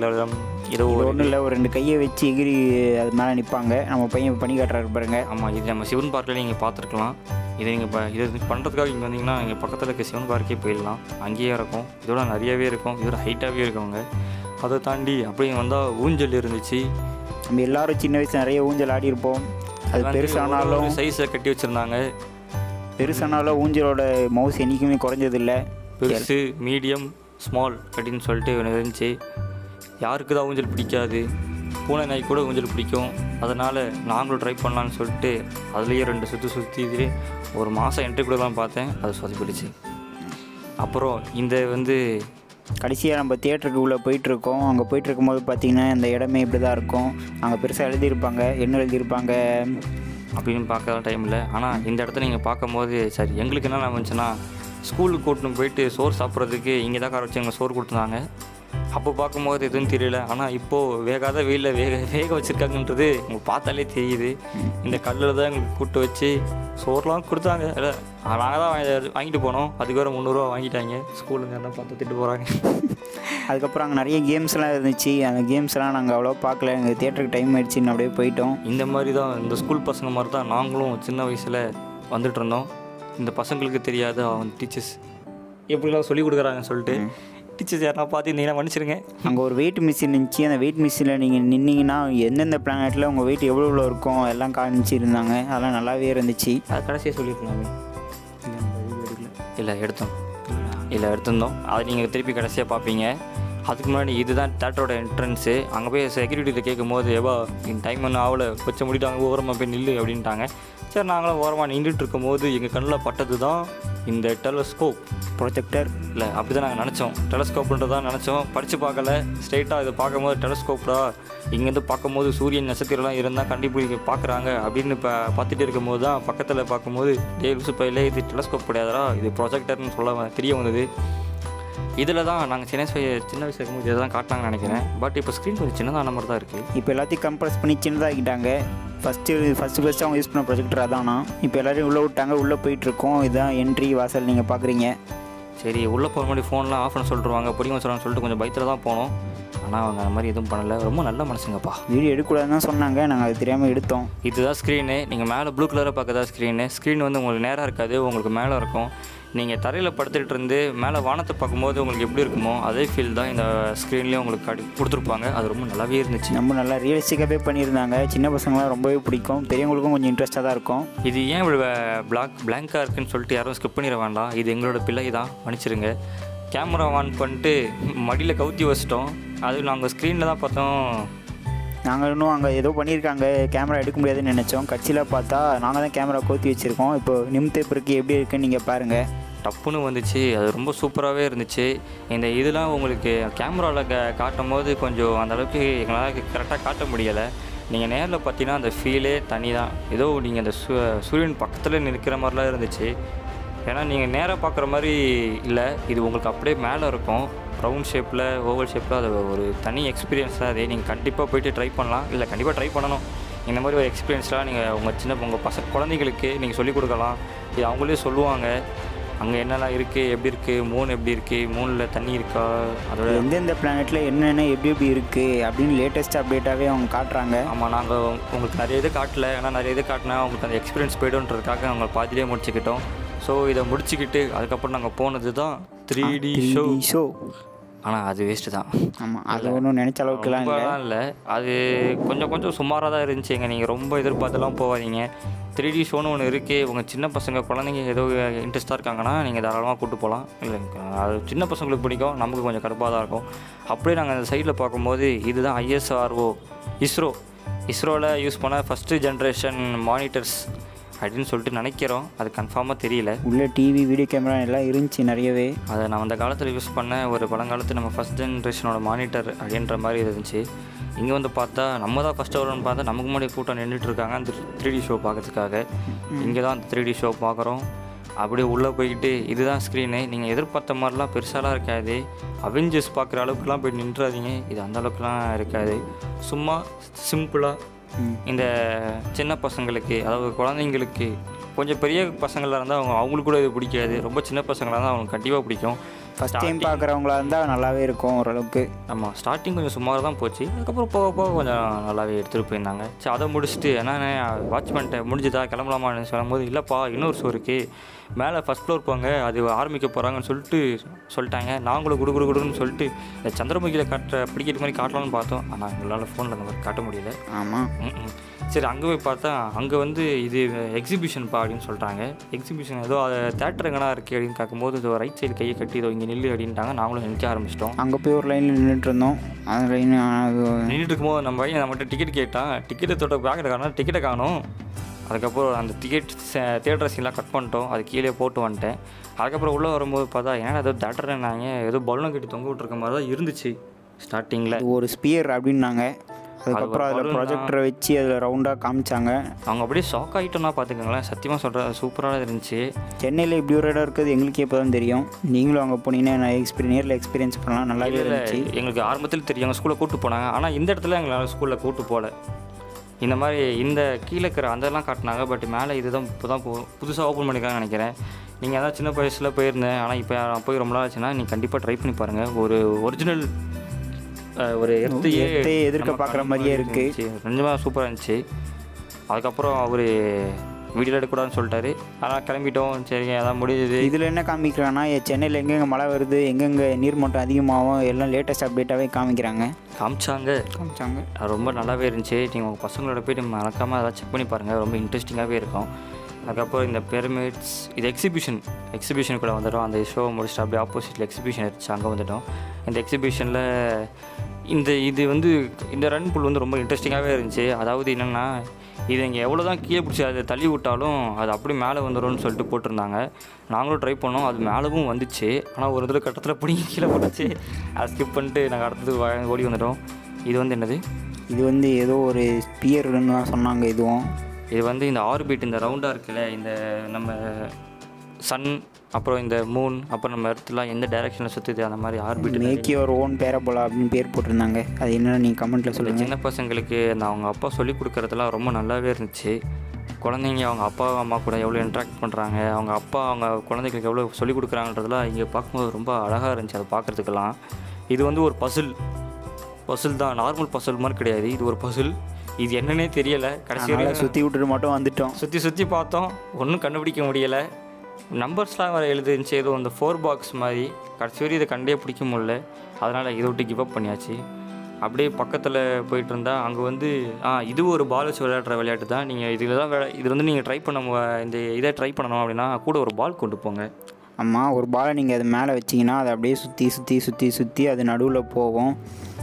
Speaker 2: ஏதோ
Speaker 3: இது
Speaker 2: ஒரு
Speaker 3: ஒன்றும் இல்லை ஒரு ரெண்டு கையை வச்சு எகிரி அது மேலே நிற்பாங்க நம்ம பையன் பண்ணி காட்டுறாரு பாருங்க
Speaker 2: ஆமாம் இது நம்ம சிவன் பார்க்கில் நீங்கள் பார்த்துருக்கலாம் இதை நீங்கள் இப்போ இது பண்ணுறதுக்காக இங்கே வந்தீங்கன்னா இங்கே பக்கத்தில் இருக்க சிவன் பார்க்கே போயிடலாம் அங்கேயே இருக்கும் இதோட நிறையவே இருக்கும் இதோட ஹைட்டாகவே இருக்கவங்க அதை தாண்டி அப்படியே வந்தால் ஊஞ்சல் இருந்துச்சு
Speaker 3: நம்ம எல்லாரும் சின்ன வயசுல நிறைய ஊஞ்சல் ஆடி இருப்போம் அது பெருசானாலும்
Speaker 2: சைஸை கட்டி வச்சுருந்தாங்க
Speaker 3: பெருசானாலும் ஊஞ்சலோட மவுஸ் என்றைக்குமே குறைஞ்சதில்லை
Speaker 2: பெருசு மீடியம் ஸ்மால் அப்படின்னு சொல்லிட்டு ஒன்று இருந்துச்சு யாருக்கு தான் ஊஞ்சல் பிடிக்காது பூனை நாய் கூட ஊஞ்சல் பிடிக்கும் அதனால் நாங்களும் ட்ரை பண்ணலான்னு சொல்லிட்டு அதுலேயே ரெண்டு சுற்றி சுற்றி ஒரு மாதம் என்ட்ரி கொடுக்கலாம் பார்த்தேன் அது சொதப்பிடுச்சு அப்புறம் இந்த வந்து
Speaker 3: கடைசியாக நம்ம தியேட்டருக்கு உள்ளே போயிட்டுருக்கோம் அங்கே போயிட்டு இருக்கும்போது பார்த்தீங்கன்னா இந்த இடமே இப்படி தான் இருக்கும் அங்கே பெருசாக எழுதியிருப்பாங்க என்ன எழுதியிருப்பாங்க
Speaker 2: அப்படின்னு பார்க்க டைம் இல்லை ஆனால் இந்த இடத்த நீங்கள் பார்க்கும்போது சரி எங்களுக்கு என்ன வந்துச்சுன்னா ஸ்கூலுக்கு கூட்டின்னு போயிட்டு சோறு சாப்பிட்றதுக்கு இங்கே தான் கார வச்சு எங்களுக்கு சோறு கொடுத்துருந்தாங்க அப்போ பார்க்கும்போது எதுவும் தெரியல ஆனால் இப்போது வேகாத வெயிலில் வேக வேக வச்சுருக்காங்கன்றது உங்களுக்கு பார்த்தாலே தெரியுது இந்த கல்லில் தான் எங்களுக்கு கூப்பிட்டு வச்சு சோறுலாம் கொடுத்தாங்க இல்லை நாங்கள் தான் வாங்கி- வாங்கிட்டு போனோம் அதுக்கு வேறு முந்நூறுரூவா வாங்கிட்டாங்க ஸ்கூலுங்க என்ன பார்த்து திட்டு போகிறாங்க
Speaker 3: அதுக்கப்புறம் அங்கே நிறைய கேம்ஸ்லாம் இருந்துச்சு அந்த கேம்ஸ்லாம் நாங்கள் அவ்வளோ பார்க்கல எங்கள் தியேட்டருக்கு டைம் ஆயிடுச்சுன்னு அப்படியே போயிட்டோம்
Speaker 2: இந்த மாதிரி தான் இந்த ஸ்கூல் பசங்க மாதிரி தான் நாங்களும் சின்ன வயசில் வந்துட்டு இருந்தோம் இந்த பசங்களுக்கு தெரியாது அவன் டீச்சர்ஸ் எப்படிலாம் சொல்லி கொடுக்குறாங்கன்னு சொல்லிட்டு டீச்சர்ஸ் யாரா பார்த்துருந்தீங்கன்னா மன்னிச்சிருங்க
Speaker 3: அங்கே ஒரு வெயிட் மிஷின் இருந்துச்சு அந்த வெயிட் மிஷினில் நீங்கள் நின்னீங்கன்னா எந்தெந்த பிளானெட்டில் உங்கள் வெயிட் எவ்வளோ எவ்வளோ இருக்கும் எல்லாம் காமிச்சிருந்தாங்க அதெல்லாம் நல்லாவே இருந்துச்சு
Speaker 2: அது கடைசியாக சொல்லியிருக்கலாமே இல்லை எடுத்தோம் இல்லை எடுத்திருந்தோம் அதை நீங்கள் திருப்பி கடைசியாக பார்ப்பீங்க அதுக்கு முன்னாடி இதுதான் தேட்டரோட என்ட்ரன்ஸு அங்கே போய் செக்யூரிட்டியில் கேட்கும்போது எவ்வளோ இந்த டைம் ஒன்றும் ஆகலை கொஞ்சம் முடிட்டாங்க ஓரமாக போய் நில்லு அப்படின்ட்டாங்க சரி நாங்களும் ஓரமாக நின்றுட்டு இருக்கும்போது எங்கள் கண்ணில் பட்டது தான் இந்த டெலஸ்கோப்
Speaker 3: ப்ரொஜெக்டர்
Speaker 2: இல்லை அப்படி தான் நாங்கள் நினச்சோம் டெலஸ்கோப்ன்றது தான் நினச்சோம் படித்து பார்க்கல ஸ்ட்ரைட்டாக இது பார்க்கும்போது டெலஸ்கோப்டா இங்கேருந்து பார்க்கும்போது சூரியன் நட்சத்திரம்லாம் இருந்தால் கண்டிப்பாக பார்க்குறாங்க அப்படின்னு இப்போ பார்த்துட்டு இருக்கும்போது தான் பக்கத்தில் பார்க்கும்போது டே லூசு பையில இது டெலஸ்கோப் கிடையாதுடா இது ப்ரொஜெக்டர்னு சொல்ல வ- தெரிய வந்தது இதில் தான் நாங்கள் சின்ன வயசு சின்ன வயசு இருக்கும்போது இதை தான் காட்டினாங்கன்னு நினைக்கிறேன் பட் இப்போ ஸ்க்ரீன் கொஞ்சம் சின்னதான மாதிரி தான் இருக்குது
Speaker 3: இப்போ எல்லாத்தையும் கம்ப்ரஸ் பண்ணி சின்னதாக்கிட்டாங்க ஃபஸ்ட்டு ஃபஸ்ட்டு ஃபஸ்ட்டு அவங்க யூஸ் பண்ண ப்ரொஜெக்டர் அதானா இப்போ எல்லாரையும் உள்ளே விட்டாங்க உள்ளே போயிட்டுருக்கோம் இதுதான் என்ட்ரி வாசல் நீங்கள் பார்க்குறீங்க
Speaker 2: சரி உள்ளே போகிற மாதிரி ஃபோன்லாம் ஆஃப் பண்ண சொல்லிட்டுருவாங்க பிடிங்க சொல்கிறான்னு சொல்லிட்டு கொஞ்சம் பயத்தில் தான் போனோம் ஆனால் அவங்க அந்த மாதிரி எதுவும் பண்ணலை ரொம்ப நல்ல மனசுங்கப்பா
Speaker 3: வீடியோ எடுக்கக்கூடாதுன்னு தான் சொன்னாங்க நாங்கள் அது தெரியாமல் எடுத்தோம்
Speaker 2: இதுதான் ஸ்க்ரீனு நீங்கள் மேலே ப்ளூ கலராக பார்க்கறதா ஸ்க்ரீனு ஸ்க்ரீன் வந்து உங்களுக்கு நேராக இருக்காது உங்களுக்கு மேலே இருக்கும் நீங்கள் தரையில் படுத்துட்டு இருந்து மேலே வானத்தை பார்க்கும்போது உங்களுக்கு எப்படி இருக்குமோ அதே ஃபீல் தான் இந்த ஸ்க்ரீன்லேயே உங்களுக்கு கடி கொடுத்துருப்பாங்க அது ரொம்ப நல்லாவே இருந்துச்சு
Speaker 3: நம்ம நல்லா ரியலிஸ்டிக்காகவே பண்ணியிருந்தாங்க சின்ன பசங்களாம் ரொம்பவே பிடிக்கும் பெரியவங்களுக்கும் கொஞ்சம் இன்ட்ரெஸ்ட்டாக தான் இருக்கும்
Speaker 2: இது ஏன் இவ்வளோ பிளாக் பிளாங்காக இருக்குன்னு சொல்லிட்டு யாரும் ஸ்கிப் பண்ணிட வேண்டாம் இது எங்களோட பிள்ளை தான் மன்னிச்சிருங்க கேமரா ஆன் பண்ணிட்டு மடியில் கவுத்தி வச்சிட்டோம் அது நாங்கள் ஸ்க்ரீனில் தான் பார்த்தோம்
Speaker 3: நாங்கள் இன்னும் அங்கே ஏதோ பண்ணியிருக்காங்க கேமரா எடுக்க முடியாதுன்னு நினச்சோம் கட்சியில் பார்த்தா நாங்கள் தான் கேமரா கோத்தி வச்சுருக்கோம் இப்போ நிமித்த பிறகு எப்படி இருக்குன்னு நீங்கள் பாருங்கள்
Speaker 2: டப்புன்னு வந்துச்சு அது ரொம்ப சூப்பராகவே இருந்துச்சு இந்த இதெல்லாம் உங்களுக்கு கேமராவில் க காட்டும் போது கொஞ்சம் அந்த அளவுக்கு எங்களால் கரெக்டாக காட்ட முடியலை நீங்கள் நேரில் பார்த்தீங்கன்னா அந்த ஃபீலே தனி தான் ஏதோ நீங்கள் அந்த சூ சூரியன் பக்கத்தில் நிற்கிற மாதிரிலாம் இருந்துச்சு ஏன்னா நீங்கள் நேராக பார்க்குற மாதிரி இல்லை இது உங்களுக்கு அப்படியே மேலே இருக்கும் ரவுண்ட் ஷேப்பில் ஓவல் ஷேப்பில் அது ஒரு தனி எக்ஸ்பீரியன்ஸ் தான் அது நீங்கள் கண்டிப்பாக போயிட்டு ட்ரை பண்ணலாம் இல்லை கண்டிப்பாக ட்ரை பண்ணணும் இந்த மாதிரி ஒரு எக்ஸ்பீரியன்ஸ்லாம் நீங்கள் உங்கள் சின்ன உங்கள் பசங்க குழந்தைங்களுக்கு நீங்கள் சொல்லிக் கொடுக்கலாம் இது அவங்களே சொல்லுவாங்க அங்கே என்னெல்லாம் இருக்குது எப்படி இருக்குது மூன் எப்படி இருக்குது மூணில் தண்ணி இருக்கா அதோட
Speaker 3: எந்தெந்த பிளானெட்டில் என்னென்ன எப்படி எப்படி இருக்குது அப்படின்னு லேட்டஸ்ட் அப்டேட்டாகவே அவங்க காட்டுறாங்க
Speaker 2: ஆமாம் நாங்கள் உங்களுக்கு நிறைய இது காட்டல ஏன்னா நிறைய இது காட்டினா உங்களுக்கு அந்த எக்ஸ்பீரியன்ஸ் போய்டுன்றதுக்காக அவங்க பாதியிலே முடிச்சுக்கிட்டோம் ஸோ இதை முடிச்சுக்கிட்டு அதுக்கப்புறம் நாங்கள் போனது தான் த்ரீ டி ஷோ
Speaker 3: ஷோ
Speaker 2: ஆனால் அது வேஸ்ட்டு தான்
Speaker 3: ஆமாம் அது ஒன்றும் நினச்ச அளவுக்குலாம் இல்லை
Speaker 2: ரொம்பலாம் இல்லை அது கொஞ்சம் கொஞ்சம் சுமாராக தான் இருந்துச்சுங்க நீங்கள் ரொம்ப எதிர்பார்த்துலாம் போகாதீங்க த்ரீ டி ஷோன்னு ஒன்று இருக்குது உங்கள் சின்ன பசங்க குழந்தைங்க ஏதோ இன்ட்ரெஸ்ட்டாக இருக்காங்கன்னா நீங்கள் தாராளமாக கூப்பிட்டு போகலாம் இல்லை அது சின்ன பசங்களுக்கு பிடிக்கும் நமக்கு கொஞ்சம் கடுப்பாக தான் இருக்கும் அப்படியே நாங்கள் அந்த சைடில் பார்க்கும்போது இதுதான் ஐஎஸ்ஆர்ஓ இஸ்ரோ இஸ்ரோவில் யூஸ் பண்ண ஃபஸ்ட்டு ஜென்ரேஷன் மானிட்டர்ஸ் அப்படின்னு சொல்லிட்டு நினைக்கிறோம் அது கன்ஃபார்மாக தெரியல
Speaker 3: உள்ள டிவி வீடியோ கேமரா எல்லாம் இருந்துச்சு நிறையவே
Speaker 2: அதை நான் அந்த காலத்தில் யூஸ் பண்ண ஒரு பழங்காலத்து நம்ம ஃபஸ்ட் ஜென்ரேஷனோட மானிட்டர் அப்படின்ற மாதிரி இருந்துச்சு இங்கே வந்து பார்த்தா நம்ம தான் ஃபஸ்ட்டு வரும்னு பார்த்தா நமக்கு முன்னாடி கூட்டம் நின்றுட்டு இருக்காங்க அந்த த்ரீ டி ஷோ பார்க்கறதுக்காக இங்கே தான் அந்த த்ரீ டி ஷோ பார்க்குறோம் அப்படியே உள்ளே போய்கிட்டு இதுதான் ஸ்க்ரீனு நீங்கள் எதிர்பார்த்த மாதிரிலாம் பெருசாலாம் இருக்காது அவெஞ்சர்ஸ் பார்க்குற அளவுக்குலாம் போய் நின்றாதீங்க இது அந்த அளவுக்குலாம் இருக்காது சும்மா சிம்பிளாக இந்த சின்ன பசங்களுக்கு அதாவது குழந்தைங்களுக்கு கொஞ்சம் பெரிய பசங்களாக இருந்தால் அவங்க அவங்களுக்கு கூட இது பிடிக்காது ரொம்ப சின்ன பசங்களாக இருந்தால் அவங்களுக்கு கண்டிப்பாக பிடிக்கும்
Speaker 3: ஃபஸ்ட் டைம் பார்க்குறவங்களா இருந்தால் நல்லாவே இருக்கும் ஓரளவுக்கு
Speaker 2: ஆமாம் ஸ்டார்டிங் கொஞ்சம் சுமாராக தான் போச்சு அதுக்கப்புறம் போக போக கொஞ்சம் நல்லாவே எடுத்துகிட்டு போயிருந்தாங்க சரி அதை முடிச்சுட்டு என்ன வாட்ச் பண்ணிட்டேன் முடிஞ்சுதா கிளம்பலாமான்னு சொல்லும்போது இல்லைப்பா இன்னொரு ஷோ இருக்குது மேலே ஃபஸ்ட் ஃப்ளோர் போங்க அது ஆரம்பிக்க போகிறாங்கன்னு சொல்லிட்டு சொல்லிட்டாங்க நாங்களும் குடு குடு குடுன்னு சொல்லிட்டு இந்த சந்திரமுகியில் காட்டுற பிடிக்கிற மாதிரி காட்டலாம்னு பார்த்தோம் ஆனால் எங்களால் ஃபோனில் அந்த மாதிரி காட்ட முடியல
Speaker 3: ஆமாம்
Speaker 2: ம்ம். சரி அங்கே போய் பார்த்தா அங்கே வந்து இது எக்ஸிபிஷன்ப்பா அப்படின்னு சொல்கிறாங்க எக்ஸிபிஷன் ஏதோ தேட்டர் எங்கனா இருக்குது அப்படின்னு பார்க்கும்போது இதோ ரைட் சைடு கையை கட்டி இதோ இங்கே நில்லு அப்படின்ட்டாங்க நாங்களும் நிற்க ஆரம்பிச்சிட்டோம்
Speaker 3: அங்கே போய் ஒரு லைனில் நின்றுட்டு இருந்தோம் அந்த லைன் அது
Speaker 2: நின்றுட்டு இருக்கும்போது நம்ம பையன் நம்மகிட்ட டிக்கெட் கேட்டான் டிக்கெட்டை தொட்ட பேக்கில் காணோம் டிக்கெட்டை காணும் அதுக்கப்புறம் அந்த டிக்கெட் தேட்டர் சீன்லாம் கட் பண்ணிட்டோம் அது கீழே போட்டு வந்துட்டேன் அதுக்கப்புறம் உள்ளே வரும்போது பார்த்தா ஏன்னா ஏதோ தேட்டர்னாங்க ஏதோ பலூனை கட்டி தொங்க விட்ருக்க மாதிரி தான் இருந்துச்சு ஸ்டார்டிங்கில்
Speaker 3: அது ஒரு ஸ்பியர் அப்படின்னாங்க அதுக்கப்புறம் அதில்
Speaker 2: balloon
Speaker 3: ப்ரொஜெக்டரை வச்சு அதில் ரவுண்டாக காமிச்சாங்க
Speaker 2: அவங்க அப்படியே ஷாக் ஆகிட்டோம்னா பார்த்துக்கோங்களேன் சத்தியமாக சொல்கிறேன் சூப்பராக இருந்துச்சு
Speaker 3: சென்னையில் இப்படி ஒரு இடம் இருக்குது எங்களுக்கே இப்போ தான் தெரியும் நீங்களும் அங்கே போனீங்கன்னா நான் எக்ஸ்பீரியன் நேரில் எக்ஸ்பீரியன்ஸ் பண்ணலாம் நல்லாவே
Speaker 2: இல்ல, இல்ல,
Speaker 3: இருந்துச்சு
Speaker 2: எங்களுக்கு ஆரம்பத்தில் தெரியும் எங்கள் ஸ்கூலில் கூப்பிட்டு போனாங்க ஆனால் இந்த இடத்துல எங்களால் ஸ்கூலில் கூப்பிட்டு போகல இந்த மாதிரி இந்த கீழே இருக்கிற அதெல்லாம் காட்டினாங்க பட் மேலே இதுதான் இப்போ தான் போ புதுசாக ஓப்பன் பண்ணிருக்காங்கன்னு நினைக்கிறேன் நீங்கள் அதான் சின்ன வயசில் போயிருந்தேன் ஆனால் இப்போ நான் போய் ரொம்ப நாள் ஆச்சுன்னா நீ கண்டிப்பாக ட்ரை பண்ணி பாருங்கள் ஒரு ஒரிஜினல் ஒரு எர்த்தையே
Speaker 3: எர்த்தையே எதிர்க்க
Speaker 2: நம்ம
Speaker 3: பார்க்குற
Speaker 2: கண்ணு
Speaker 3: மாதிரியே
Speaker 2: முன்னாடி
Speaker 3: இருக்கு.
Speaker 2: இருந்துச்சு. நிஜமா சூப்பராக இருந்துச்சு அதுக்கப்புறம் அவர் வீடியோ எடுக்கக்கூடாதுன்னு சொல்லிட்டாரு ஆனால் கிளம்பிட்டோம் சரிங்க அதான் முடியுது
Speaker 3: இதில் என்ன காமிக்கிறாங்கன்னா சென்னையில் எங்கெங்கே மழை வருது எங்கெங்கே நீர்மட்டம் அதிகமாகும் எல்லாம் லேட்டஸ்ட் அப்டேட்டாகவே காமிக்கிறாங்க
Speaker 2: காமிச்சாங்க
Speaker 3: காமிச்சாங்க
Speaker 2: அது ரொம்ப நல்லாவே இருந்துச்சு நீங்கள் உங்கள் பசங்களோட போய்ட்டு மறக்காமல் அதெல்லாம் செக் பண்ணி பாருங்கள் ரொம்ப இன்ட்ரெஸ்டிங்காகவே இருக்கும் அதுக்கப்புறம் இந்த பிரமிட்ஸ் இது எக்ஸிபிஷன் எக்ஸிபிஷனுக்குள்ளே வந்துட்டோம் அந்த ஷோ முடிச்சுட்டு அப்படியே ஆப்போசிட்டில் எக்ஸிபிஷன் இருந்துச்சு அங்கே வந்துட்டோம் இந்த எக்ஸிபிஷனில் இந்த இது வந்து இந்த ரன் புல் வந்து ரொம்ப இன்ட்ரெஸ்டிங்காகவே இருந்துச்சு அதாவது என்னென்னா இது இங்கே எவ்வளோ தான் கீழே பிடிச்சி அதை தள்ளி விட்டாலும் அது அப்படியே மேலே வந்துடும்னு சொல்லிட்டு போட்டிருந்தாங்க நாங்களும் ட்ரை பண்ணோம் அது மேலவும் வந்துச்சு ஆனால் ஒரு இதில் கட்டத்தில் பிடிங்கி கீழே போட்டுச்சு அதை ஸ்கிப் பண்ணிட்டு நாங்கள் அடுத்தது வ- ஓடி வந்துட்டோம் இது வந்து என்னது
Speaker 3: இது வந்து ஏதோ ஒரு ஸ்பியர்னு தான் சொன்னாங்க இதுவும்
Speaker 2: இது வந்து இந்த ஆர்பிட் இந்த ரவுண்டாக இருக்குல்ல இந்த நம்ம சன் அப்புறம் இந்த மூன் அப்புறம் நம்ம இடத்துலாம் எந்த டைரெக்ஷனில் சுற்றுது அந்த மாதிரி orbit
Speaker 3: make your own parabola அப்படின்னு பேர் போட்டிருந்தாங்க அது என்னன்னு நீங்கள் கமெண்ட்டில்
Speaker 2: இந்த
Speaker 3: சொல்லுங்கள்
Speaker 2: சின்ன பசங்களுக்கு அந்த அவங்க அப்பா சொல்லி கொடுக்குறதுலாம் ரொம்ப நல்லாவே இருந்துச்சு குழந்தைங்க அவங்க அப்பா அம்மா கூட எவ்வளோ இன்ட்ராக்ட் பண்ணுறாங்க அவங்க அப்பா அவங்க குழந்தைங்களுக்கு எவ்வளோ சொல்லி கொடுக்குறாங்கன்றதுலாம் இங்கே பார்க்கும்போது ரொம்ப அழகாக இருந்துச்சு அதை பார்க்குறதுக்கெல்லாம் இது வந்து ஒரு பசில் பசில் தான் நார்மல் பசில் மாதிரி கிடையாது இது ஒரு பசில் இது என்னன்னே தெரியலை கடைசி
Speaker 3: அதனால்
Speaker 2: வரைக்கும்
Speaker 3: சுற்றி விட்டுட்டு மட்டும் வந்துட்டோம்
Speaker 2: சுற்றி சுற்றி பார்த்தோம் ஒன்றும் கண்டுபிடிக்க முடியலை நம்பர்ஸ்லாம் வேறு எழுதுச்சு ஏதோ அந்த ஃபோர் பாக்ஸ் மாதிரி கடைசி வரையும் இதை கண்டே பிடிக்க முடியல அதனால் இதை விட்டு கிவ் அப் பண்ணியாச்சு அப்படியே பக்கத்தில் போயிட்டு இருந்தா அங்கே வந்து ஆ இது ஒரு பால் வச்சு விளையாடுற விளையாட்டு தான் நீங்கள் இதில் தான் விளை இது வந்து நீங்கள் ட்ரை பண்ண மு- இந்த இதை ட்ரை பண்ணணும் அப்படின்னா கூட ஒரு பால் கொண்டு போங்க
Speaker 3: அம்மா ஒரு பாலை நீங்கள் அது மேலே வச்சிங்கன்னா அதை அப்படியே சுற்றி சுற்றி சுற்றி சுற்றி அது நடுவில் போகும்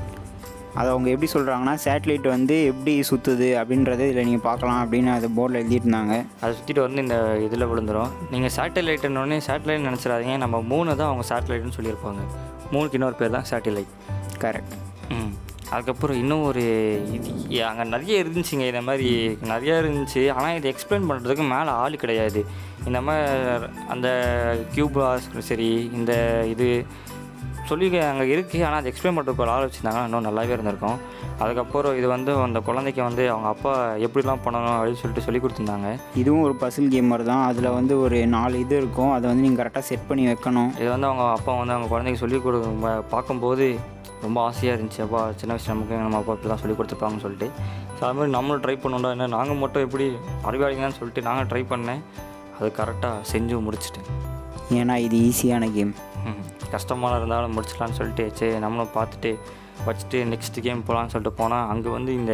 Speaker 3: அதை அவங்க எப்படி சொல்கிறாங்கன்னா சேட்டலைட் வந்து எப்படி சுற்றுது அப்படின்றத இதில் நீங்கள் பார்க்கலாம் அப்படின்னு அது போர்டில் எழுதியிருந்தாங்க
Speaker 2: அதை சுற்றிட்டு வந்து இந்த இதில் விழுந்துரும் நீங்கள் சேட்டலைட்டுன்னொடனே சேட்டலைட் நினச்சிடாதீங்க நம்ம மூணு தான் அவங்க சேட்டலைட்னு சொல்லியிருப்பாங்க மூணுக்கு இன்னொரு பேர் தான் சேட்டலைட்
Speaker 3: கரெக்ட்
Speaker 2: ம் அதுக்கப்புறம் இன்னும் ஒரு இது அங்கே நிறைய இருந்துச்சுங்க இந்த மாதிரி நிறையா இருந்துச்சு ஆனால் இது எக்ஸ்பிளைன் பண்ணுறதுக்கு மேலே ஆள் கிடையாது இந்த மாதிரி அந்த கியூபா சரி இந்த இது சொல்லி அங்கே இருக்குது ஆனால் அது எக்ஸ்பிளைன் பண்ணுறதுக்கு ஒரு ஆள் வச்சுருந்தாங்கன்னா இன்னும் நல்லாவே இருந்திருக்கும் அதுக்கப்புறம் இது வந்து அந்த குழந்தைக்கு வந்து அவங்க அப்பா எப்படிலாம் பண்ணணும் அப்படின்னு சொல்லிட்டு சொல்லி கொடுத்துருந்தாங்க
Speaker 3: இதுவும் ஒரு பசில் கேமர் தான் அதில் வந்து ஒரு நாலு இது இருக்கும் அதை வந்து நீங்கள் கரெக்டாக செட் பண்ணி வைக்கணும்
Speaker 2: இது வந்து அவங்க அப்பா வந்து அவங்க குழந்தைக்கு சொல்லி கொடு ம- பார்க்கும்போது ரொம்ப ஆசையாக இருந்துச்சு அப்பா சின்ன வயசு நமக்கு நம்ம அப்பா இப்படி தான் சொல்லி கொடுத்துருப்பாங்கன்னு சொல்லிட்டு ஸோ அது மாதிரி நம்மளும் ட்ரை பண்ணோம்டா என்ன நாங்கள் மட்டும் எப்படி அறிவாளிங்கன்னு சொல்லிட்டு நாங்கள் ட்ரை பண்ணேன் அது கரெக்டாக செஞ்சு முடிச்சிட்டேன்
Speaker 3: ஏன்னா இது ஈஸியான கேம்
Speaker 2: ம். கஷ்டமாக இருந்தாலும் முடிச்சிடலான்னு சொல்லிட்டு சரி நம்மளும் பார்த்துட்டு வச்சுட்டு நெக்ஸ்ட் கேம் போகலான்னு சொல்லிட்டு போனால் அங்கே வந்து இந்த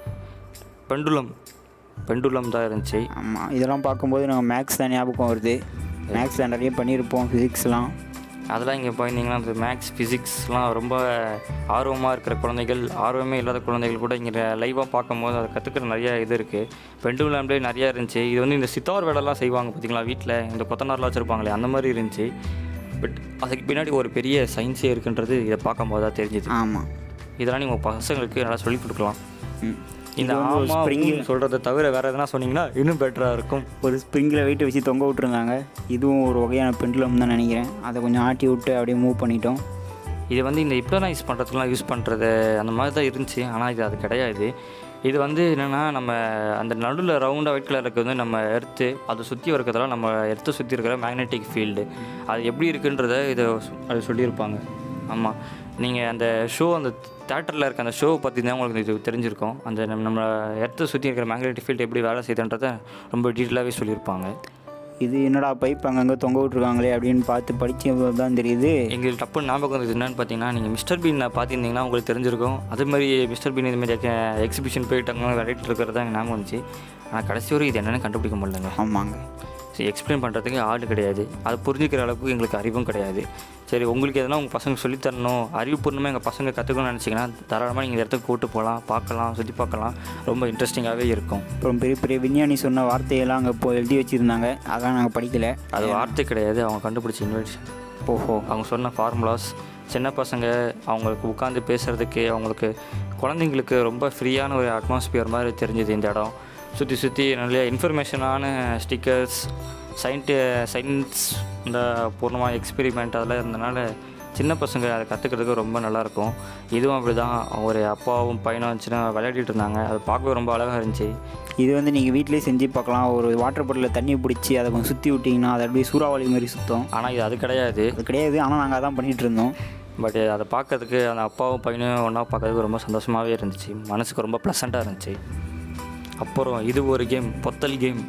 Speaker 2: பெண்டுலம் பெண்டுலம் தான் இருந்துச்சு
Speaker 3: ஆமாம் இதெல்லாம் பார்க்கும்போது நாங்கள் மேக்ஸ் தான் ஞாபகம் வருது மேக்ஸில் நிறைய பண்ணியிருப்போம் ஃபிசிக்ஸ்லாம்
Speaker 2: அதெல்லாம் இங்கே போயிருந்தீங்கன்னா அந்த மேக்ஸ் ஃபிசிக்ஸ்லாம் ரொம்ப ஆர்வமாக இருக்கிற குழந்தைகள் ஆர்வமே இல்லாத குழந்தைகள் கூட இங்கே லைவாக பார்க்கும்போது அதை கற்றுக்கிற நிறைய இது இருக்குது பெண்டுலாம்லேயே நிறையா இருந்துச்சு இது வந்து இந்த சித்தார் வேலைலாம் செய்வாங்க பார்த்தீங்களா வீட்டில் இந்த கொத்தனார்லாம் வச்சுருப்பாங்களே அந்த மாதிரி இருந்துச்சு பட் அதுக்கு பின்னாடி ஒரு பெரிய சயின்ஸே இருக்குன்றது இதை பார்க்கும்போது தான் தெரிஞ்சுது
Speaker 3: ஆமாம்
Speaker 2: இதெல்லாம் நீங்கள் பசங்களுக்கு நல்லா சொல்லிக் கொடுக்கலாம்
Speaker 3: ம்.
Speaker 2: இந்த
Speaker 3: இது வந்து ஒரு
Speaker 2: ஆமா
Speaker 3: spring-
Speaker 2: சொல்கிறத தவிர வேறு எதனா சொன்னீங்கன்னா இன்னும் பெட்டராக இருக்கும்
Speaker 3: ஒரு ஸ்ப்ரிங்கில் வெயிட் வச்சு தொங்க விட்டுருந்தாங்க இதுவும் ஒரு வகையான பெண்டுலம் தான் நினைக்கிறேன் அதை கொஞ்சம் ஆட்டி விட்டு அப்படியே மூவ் பண்ணிட்டோம்
Speaker 2: இது வந்து இந்த ஹிப்னோனைஸ் பண்ணுறதுக்குலாம் யூஸ் பண்ணுறது அந்த மாதிரி தான் இருந்துச்சு ஆனால் இது அது கிடையாது இது வந்து என்னென்னா நம்ம அந்த நடுவில் ரவுண்டாக ஒயிட் கலர் இருக்கிறது வந்து நம்ம எர்த்து அதை சுற்றி இருக்கிறதெல்லாம் நம்ம எர்த்தை சுற்றி இருக்கிற மேக்னெட்டிக் ஃபீல்டு அது எப்படி இருக்குன்றத இதை சொ- அது சொல்லியிருப்பாங்க ஆமாம் நீங்கள் அந்த ஷோ அந்த தேட்டரில் இருக்க அந்த ஷோவை பற்றி தான் உங்களுக்கு இது தெரிஞ்சிருக்கும் அந்த நம்ம நம்ம எர்த்தை சுற்றி இருக்கிற மேக்னெட்டிக் ஃபீல்டு எப்படி வேலை செய்யுதுன்றதை ரொம்ப டீட்டெயிலாகவே சொல்லியிருப்பாங்க
Speaker 3: இது என்னடா பைப் அங்கங்கே தொங்க விட்டுருக்காங்களே அப்படின்னு பார்த்து படித்த தான் தெரியுது
Speaker 2: எங்களுக்கு டப்பு ஞாபகம் வந்தது என்னன்னு பார்த்தீங்கன்னா நீங்கள் மிஸ்டர் பீனை பார்த்துருந்தீங்கன்னா உங்களுக்கு தெரிஞ்சிருக்கும் அதே மாதிரி மிஸ்டர் பீன் இதுமாரி எக்ஸிபிஷன் போயிட்டாங்க விளையாட்டு இருக்கிறது தான் எனக்கு ஞாபகம் வந்துச்சு ஆனால் கடைசி வரை இது என்னென்னு கண்டுபிடிக்க முடியலங்க
Speaker 3: ஆமாங்க
Speaker 2: சரி எக்ஸ்பிளைன் பண்ணுறதுக்கு ஆள் கிடையாது அதை புரிஞ்சுக்கிற அளவுக்கு எங்களுக்கு அறிவும் கிடையாது சரி உங்களுக்கு எதனா உங்கள் பசங்க சொல்லித் தரணும் அறிவுபூர்ணமாக எங்கள் பசங்க கற்றுக்கணும்னு நினச்சிங்கன்னா தாராளமாக நீங்கள் இந்த இடத்துக்கு கூட்டு போகலாம் பார்க்கலாம் சுற்றி பார்க்கலாம் ரொம்ப இன்ட்ரெஸ்டிங்காகவே இருக்கும்
Speaker 3: அப்புறம் பெரிய பெரிய விஞ்ஞானி சொன்ன வார்த்தையெல்லாம் அங்கே இப்போ எழுதி வச்சுருந்தாங்க அதெல்லாம் நாங்கள் படிக்கல
Speaker 2: அது வார்த்தை கிடையாது அவங்க கண்டுபிடிச்ச இன்வென்ஷன்
Speaker 3: ஓஹோ
Speaker 2: அவங்க சொன்ன ஃபார்முலாஸ் சின்ன பசங்க அவங்களுக்கு உட்காந்து பேசுகிறதுக்கு அவங்களுக்கு குழந்தைங்களுக்கு ரொம்ப ஃப்ரீயான ஒரு அட்மாஸ்பியர் மாதிரி தெரிஞ்சுது இந்த இடம் சுற்றி சுற்றி நிறைய இன்ஃபர்மேஷனான ஸ்டிக்கர்ஸ் சயின்டி சயின்ஸ் இந்த பூர்ணமாக எக்ஸ்பெரிமெண்ட் அதெல்லாம் இருந்தனால சின்ன பசங்க அதை கற்றுக்கிறதுக்கு ரொம்ப நல்லாயிருக்கும் இதுவும் அப்படி தான் ஒரு அப்பாவும் பையனும் வச்சுன்னா விளையாடிட்டு இருந்தாங்க அது பார்க்கவே ரொம்ப அழகாக இருந்துச்சு
Speaker 3: இது வந்து நீங்கள் வீட்டிலேயே செஞ்சு பார்க்கலாம் ஒரு வாட்டர் பாட்டிலில் தண்ணி பிடிச்சி அதை கொஞ்சம் சுற்றி விட்டிங்கன்னா அது அப்படியே சூறாவளி மாதிரி சுத்தம்
Speaker 2: ஆனால் இது அது கிடையாது
Speaker 3: அது கிடையாது ஆனால் நாங்கள் அதான் பண்ணிகிட்டு இருந்தோம்
Speaker 2: பட் அதை பார்க்கறதுக்கு அந்த அப்பாவும் பையனும் ஒன்றா பார்க்கறதுக்கு ரொம்ப சந்தோஷமாகவே இருந்துச்சு மனசுக்கு ரொம்ப ப்ளசண்ட்டாக இருந்துச்சு அப்புறம் இது ஒரு கேம் பொத்தல் கேம்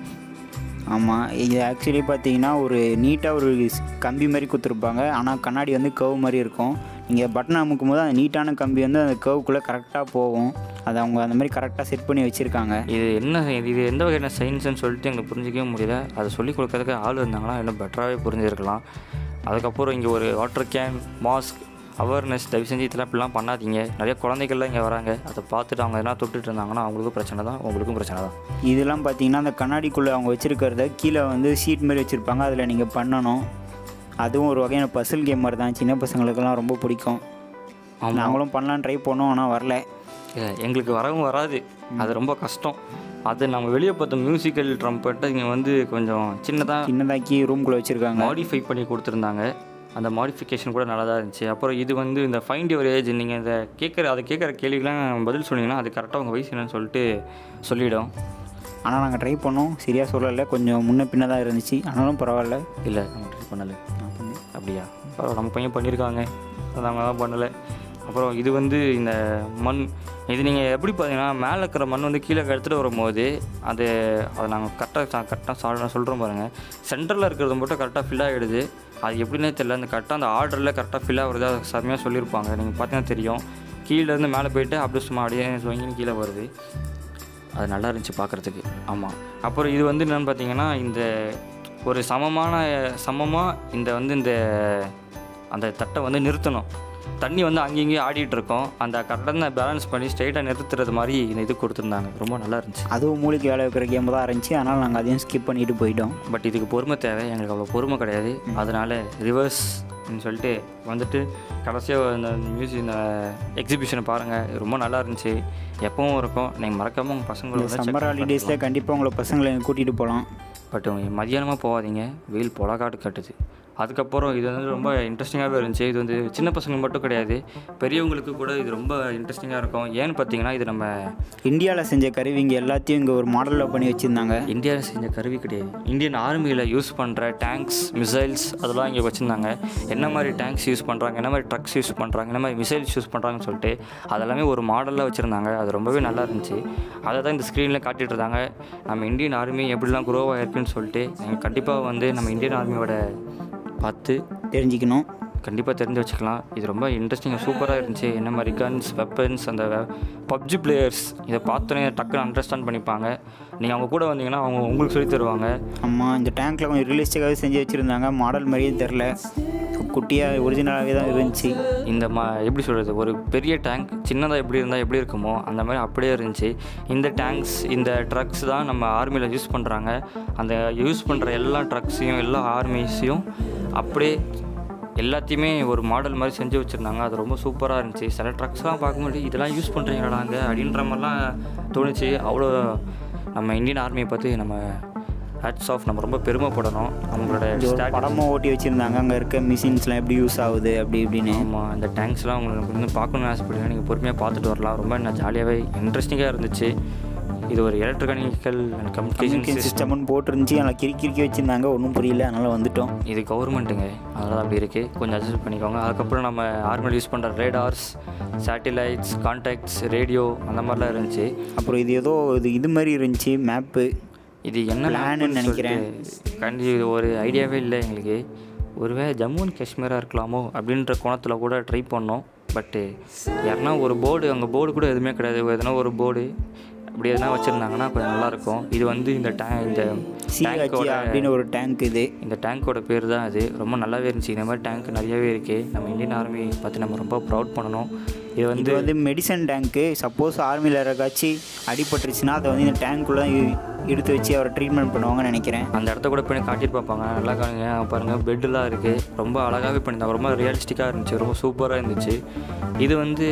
Speaker 3: ஆமாம் இது ஆக்சுவலி பார்த்தீங்கன்னா ஒரு நீட்டாக ஒரு ஸ்- கம்பி மாதிரி கொடுத்துருப்பாங்க ஆனால் கண்ணாடி வந்து கவு மாதிரி இருக்கும் நீங்கள் பட்டன் அமுக்கும் போது அந்த நீட்டான கம்பி வந்து அந்த கவுக்குள்ளே கரெக்டாக போகும் அதை அவங்க அந்த மாதிரி கரெக்டாக செட் பண்ணி வச்சுருக்காங்க
Speaker 2: இது என்ன இது எந்த வகையான சயின்ஸ்னு சொல்லிட்டு எங்களுக்கு புரிஞ்சிக்கவே முடியல அதை சொல்லிக் கொடுக்கறதுக்கு ஆள் இருந்தாங்கன்னா இன்னும் பெட்டராகவே புரிஞ்சிருக்கலாம் அதுக்கப்புறம் இங்கே ஒரு வாட்டர் கேன் மாஸ்க் அவேர்னஸ் தயவு செஞ்சு இதெல்லாம் இப்படிலாம் பண்ணாதீங்க நிறைய குழந்தைகள்லாம் இங்கே வராங்க அதை பார்த்துட்டு அவங்க எதனா தொட்டுட்டு இருந்தாங்கன்னா அவங்களுக்கும் பிரச்சனை தான் உங்களுக்கும் பிரச்சனை தான்
Speaker 3: இதெல்லாம் பார்த்தீங்கன்னா அந்த கண்ணாடிக்குள்ளே அவங்க வச்சுருக்கிறத கீழே வந்து ஷீட் மாதிரி வச்சுருப்பாங்க அதில் நீங்கள் பண்ணணும் அதுவும் ஒரு வகையான பசில் கேம் மாதிரி தான் சின்ன பசங்களுக்கெல்லாம் ரொம்ப பிடிக்கும்
Speaker 2: ஆமாம்
Speaker 3: நாங்களும் பண்ணலாம் ட்ரை பண்ணோம் ஆனால் வரல
Speaker 2: இல்லை எங்களுக்கு வரவும் வராது அது ரொம்ப கஷ்டம் அது நம்ம வெளியே பார்த்த மியூசிக்கல் ட்ரம்பட்டை இங்கே வந்து கொஞ்சம் சின்னதாக
Speaker 3: சின்னதாக்கி ரூம்குள்ளே வச்சுருக்காங்க
Speaker 2: மாடிஃபை பண்ணி கொடுத்துருந்தாங்க அந்த மாடிஃபிகேஷன் கூட நல்லா தான் இருந்துச்சு அப்புறம் இது வந்து இந்த ஃபைண்ட் யுவர் ஏஜ் நீங்கள் இந்த கேட்குற அதை கேட்குற கேள்விக்கெலாம் பதில் சொன்னீங்கன்னா அது கரெக்டாக உங்கள் வயசு என்னன்னு சொல்லிட்டு சொல்லிடும்
Speaker 3: ஆனால் நாங்கள் ட்ரை பண்ணோம் சரியாக சொல்லலை கொஞ்சம் முன்ன பின்ன தான் இருந்துச்சு ஆனாலும் பரவாயில்ல
Speaker 2: இல்லை நம்ம ட்ரை பண்ணலை அப்படியா பரவாயில்ல நம்ம பையன் பண்ணியிருக்காங்க அது அவங்க தான் பண்ணலை அப்புறம் இது வந்து இந்த மண் இது நீங்கள் எப்படி பார்த்தீங்கன்னா மேலே இருக்கிற மண் வந்து கீழே எடுத்துகிட்டு வரும்போது அது அதை நாங்கள் கரெக்டாக கரெக்டாக சால்வ் சொல்கிறோம் பாருங்கள் சென்டரில் இருக்கிறது மட்டும் கரெக்டாக ஃபில் ஆகிடுது அது எப்படின்னே தெரியல அந்த கரெக்டாக அந்த ஆர்டரில் கரெக்டாக ஃபில் ஆகுறது அது செம்மையாக சொல்லியிருப்பாங்க நீங்கள் பார்த்தீங்கன்னா தெரியும் கீழேருந்து மேலே போயிட்டு அப்படியே சும்மா அப்படியே சுவங்கின்னு கீழே வருது அது நல்லா இருந்துச்சு பார்க்குறதுக்கு ஆமாம் அப்புறம் இது வந்து என்னென்னு பார்த்தீங்கன்னா இந்த ஒரு சமமான சமமாக இந்த வந்து இந்த அந்த தட்டை வந்து நிறுத்தணும் தண்ணி வந்து அங்கேயும் இங்கேயும் ஆடிட்டு இருக்கோம் அந்த கரெக்டாக பேலன்ஸ் பண்ணி ஸ்ட்ரைட்டாக நிறுத்துறது மாதிரி இந்த இது கொடுத்துருந்தாங்க ரொம்ப நல்லா இருந்துச்சு
Speaker 3: அதுவும் மூளைக்கு வேலை வைக்கிற கேம் தான் இருந்துச்சு அதனால் நாங்கள் அதையும் ஸ்கிப் பண்ணிட்டு போயிட்டோம்
Speaker 2: பட் இதுக்கு பொறுமை தேவை எங்களுக்கு அவ்வளோ பொறுமை கிடையாது அதனால ரிவர்ஸ் சொல்லிட்டு வந்துட்டு கடைசியாக இந்த மியூசிக் இந்த எக்ஸிபிஷனை பாருங்கள் ரொம்ப நல்லா இருந்துச்சு எப்பவும் இருக்கும் நீங்கள் மறக்காமல் உங்கள் பசங்களோட check
Speaker 3: சம்மர்
Speaker 2: பண்ணி
Speaker 3: ஹாலிடேஸில் கண்டிப்பாக உங்களை பசங்களை கூட்டிகிட்டு போகலாம்
Speaker 2: பட் மதியானமாக போகாதீங்க வெயில் பொலகாட்டு கட்டுது அதுக்கப்புறம் இது வந்து ரொம்ப இன்ட்ரெஸ்டிங்காகவே இருந்துச்சு இது வந்து சின்ன பசங்க மட்டும் கிடையாது பெரியவங்களுக்கு கூட இது ரொம்ப இன்ட்ரெஸ்டிங்காக இருக்கும் ஏன்னு பார்த்தீங்கன்னா இது நம்ம
Speaker 3: இந்தியாவில் செஞ்ச கருவிங்க எல்லாத்தையும் இங்கே ஒரு மாடலில் பண்ணி வச்சுருந்தாங்க
Speaker 2: இந்தியாவில் செஞ்ச கருவி கிடையாது இந்தியன் ஆர்மியில் யூஸ் பண்ணுற டேங்க்ஸ் மிசைல்ஸ் அதெல்லாம் இங்கே வச்சுருந்தாங்க என்ன மாதிரி டேங்க்ஸ் யூஸ் பண்ணுறாங்க என்ன மாதிரி ட்ரக்ஸ் யூஸ் பண்ணுறாங்க என்ன மாதிரி மிசைல்ஸ் யூஸ் பண்ணுறாங்கன்னு சொல்லிட்டு அதெல்லாமே ஒரு மாடலில் வச்சுருந்தாங்க அது ரொம்பவே நல்லா இருந்துச்சு அதை தான் இந்த ஸ்க்ரீனில் காட்டிட்டு இருந்தாங்க நம்ம இந்தியன் ஆர்மி எப்படிலாம் க்ரோவ் ஆகிருக்குன்னு சொல்லிட்டு நீங்கள் கண்டிப்பாக வந்து நம்ம இந்தியன் ஆர்மியோட பார்த்து
Speaker 3: தெரிஞ்சுக்கணும்
Speaker 2: கண்டிப்பாக தெரிஞ்சு வச்சுக்கலாம் இது ரொம்ப இன்ட்ரெஸ்டிங்காக சூப்பராக இருந்துச்சு என்ன மாதிரி கன்ஸ் வெப்பன்ஸ் அந்த பப்ஜி பிளேயர்ஸ் இதை பார்த்தோன்னே டக்குன்னு அண்டர்ஸ்டாண்ட் பண்ணிப்பாங்க நீங்கள் அவங்க கூட வந்தீங்கன்னா அவங்க உங்களுக்கு சொல்லி தருவாங்க
Speaker 3: ஆமாம் இந்த டேங்க்கில் கொஞ்சம் ரியலிஸ்டிக்காகவே செஞ்சு வச்சுருந்தாங்க மாடல் மாதிரியே தெரில குட்டியாக ஒரிஜினலாகவே தான் இருந்துச்சு
Speaker 2: இந்த மா எப்படி சொல்கிறது ஒரு பெரிய டேங்க் சின்னதாக எப்படி இருந்தால் எப்படி இருக்குமோ அந்த மாதிரி அப்படியே இருந்துச்சு இந்த டேங்க்ஸ் இந்த ட்ரக்ஸ் தான் நம்ம ஆர்மியில் யூஸ் பண்ணுறாங்க அந்த யூஸ் பண்ணுற எல்லா ட்ரக்ஸையும் எல்லா ஆர்மிஸையும் அப்படியே எல்லாத்தையுமே ஒரு மாடல் மாதிரி செஞ்சு வச்சுருந்தாங்க அது ரொம்ப சூப்பராக இருந்துச்சு சில ட்ரக்ஸ்லாம் பார்க்கும்போது இதெல்லாம் யூஸ் பண்ணுறீங்களாடா அங்கே அப்படின்ற மாதிரிலாம் தோணுச்சு அவ்வளோ நம்ம இந்தியன் ஆர்மியை பற்றி நம்ம ஹேட்ஸ் ஆஃப் நம்ம ரொம்ப பெருமைப்படணும் அவங்களோட
Speaker 3: இது ஒரு
Speaker 2: status-
Speaker 3: படமும் ஓட்டி வச்சுருந்தாங்க அங்கே இருக்க மிஷின்ஸ்லாம் எப்படி யூஸ் ஆகுது அப்படி இப்படின்னு
Speaker 2: ஆமாம் அந்த டேங்க்ஸ்லாம் உங்களுக்கு வந்து பார்க்கணும்னு ஆசைப்படுங்க நீங்கள் பொறுமையாக பார்த்துட்டு வரலாம் ரொம்ப நான் ஜாலியாகவே இன்ட்ரெஸ்டிங்காக இருந்துச்சு இது ஒரு electronical and communication
Speaker 3: communication
Speaker 2: system
Speaker 3: சிஸ்டம்னு போட்டிருந்துச்சு அதில் கிறுக்கி கிறுக்கி வச்சுருந்தாங்க ஒன்றும் புரியல அதனால் வந்துட்டோம்
Speaker 2: இது கவர்மெண்ட்டுங்க அதனால் அப்படி இருக்குது கொஞ்சம் அட்ஜஸ்ட் பண்ணிக்கோங்க அதுக்கப்புறம் நம்ம ஆர்மியில் யூஸ் பண்ணுற ரேடார்ஸ் சேட்டிலைட்ஸ் கான்டாக்ட்ஸ் ரேடியோ அந்த மாதிரிலாம் இருந்துச்சு
Speaker 3: அப்புறம் இது ஏதோ இது இது மாதிரி இருந்துச்சு மேப்பு
Speaker 2: இது என்ன
Speaker 3: Plan ன்னு
Speaker 2: mapன்னு
Speaker 3: நினைக்கிறேன்.
Speaker 2: சொல்லிட்டு கண்டி இது ஒரு ஐடியாவே இல்லை எங்களுக்கு ஒருவேளை ஜம்மு அண்ட் காஷ்மீராக இருக்கலாமோ அப்படின்ற கோணத்தில் கூட ட்ரை பண்ணோம் பட்டு யாருன்னா ஒரு போர்டு அங்கே போர்டு கூட எதுவுமே கிடையாது எதனா ஒரு போர்டு அப்படி எதனா வச்சுருந்தாங்கன்னா கொஞ்சம் நல்லாயிருக்கும் இது வந்து இந்த டே இந்த
Speaker 3: சிஹெச்சி
Speaker 2: டேங்கோட
Speaker 3: அப்படின்னு ஒரு டேங்க் இது
Speaker 2: இந்த டேங்கோட பேர் தான் அது ரொம்ப நல்லாவே இருந்துச்சு இந்த மாதிரி டேங்க் நிறையவே இருக்குது நம்ம இந்தியன் ஆர்மி பற்றி நம்ம ரொம்ப ப்ரௌட் பண்ணணும் இது
Speaker 3: இது
Speaker 2: வந்து
Speaker 3: வந்து மெடிசன் டேங்க்கு சப்போஸ் ஆர்மியில் யாராச்சும் அடிபட்டுருச்சுன்னா அதை வந்து இந்த டேங்க்குள்ளே எடுத்து வச்சு அவரை ட்ரீட்மெண்ட் பண்ணுவாங்கன்னு நினைக்கிறேன்
Speaker 2: அந்த இடத்த கூட பண்ணி காட்டிட்டு பார்ப்பாங்க நல்லா காணுங்க பாருங்கள் பெட்டெலாம் இருக்குது ரொம்ப அழகாகவே பண்ணியிருந்தாங்க ரொம்ப ரியலிஸ்டிக்காக இருந்துச்சு ரொம்ப சூப்பராக இருந்துச்சு இது வந்து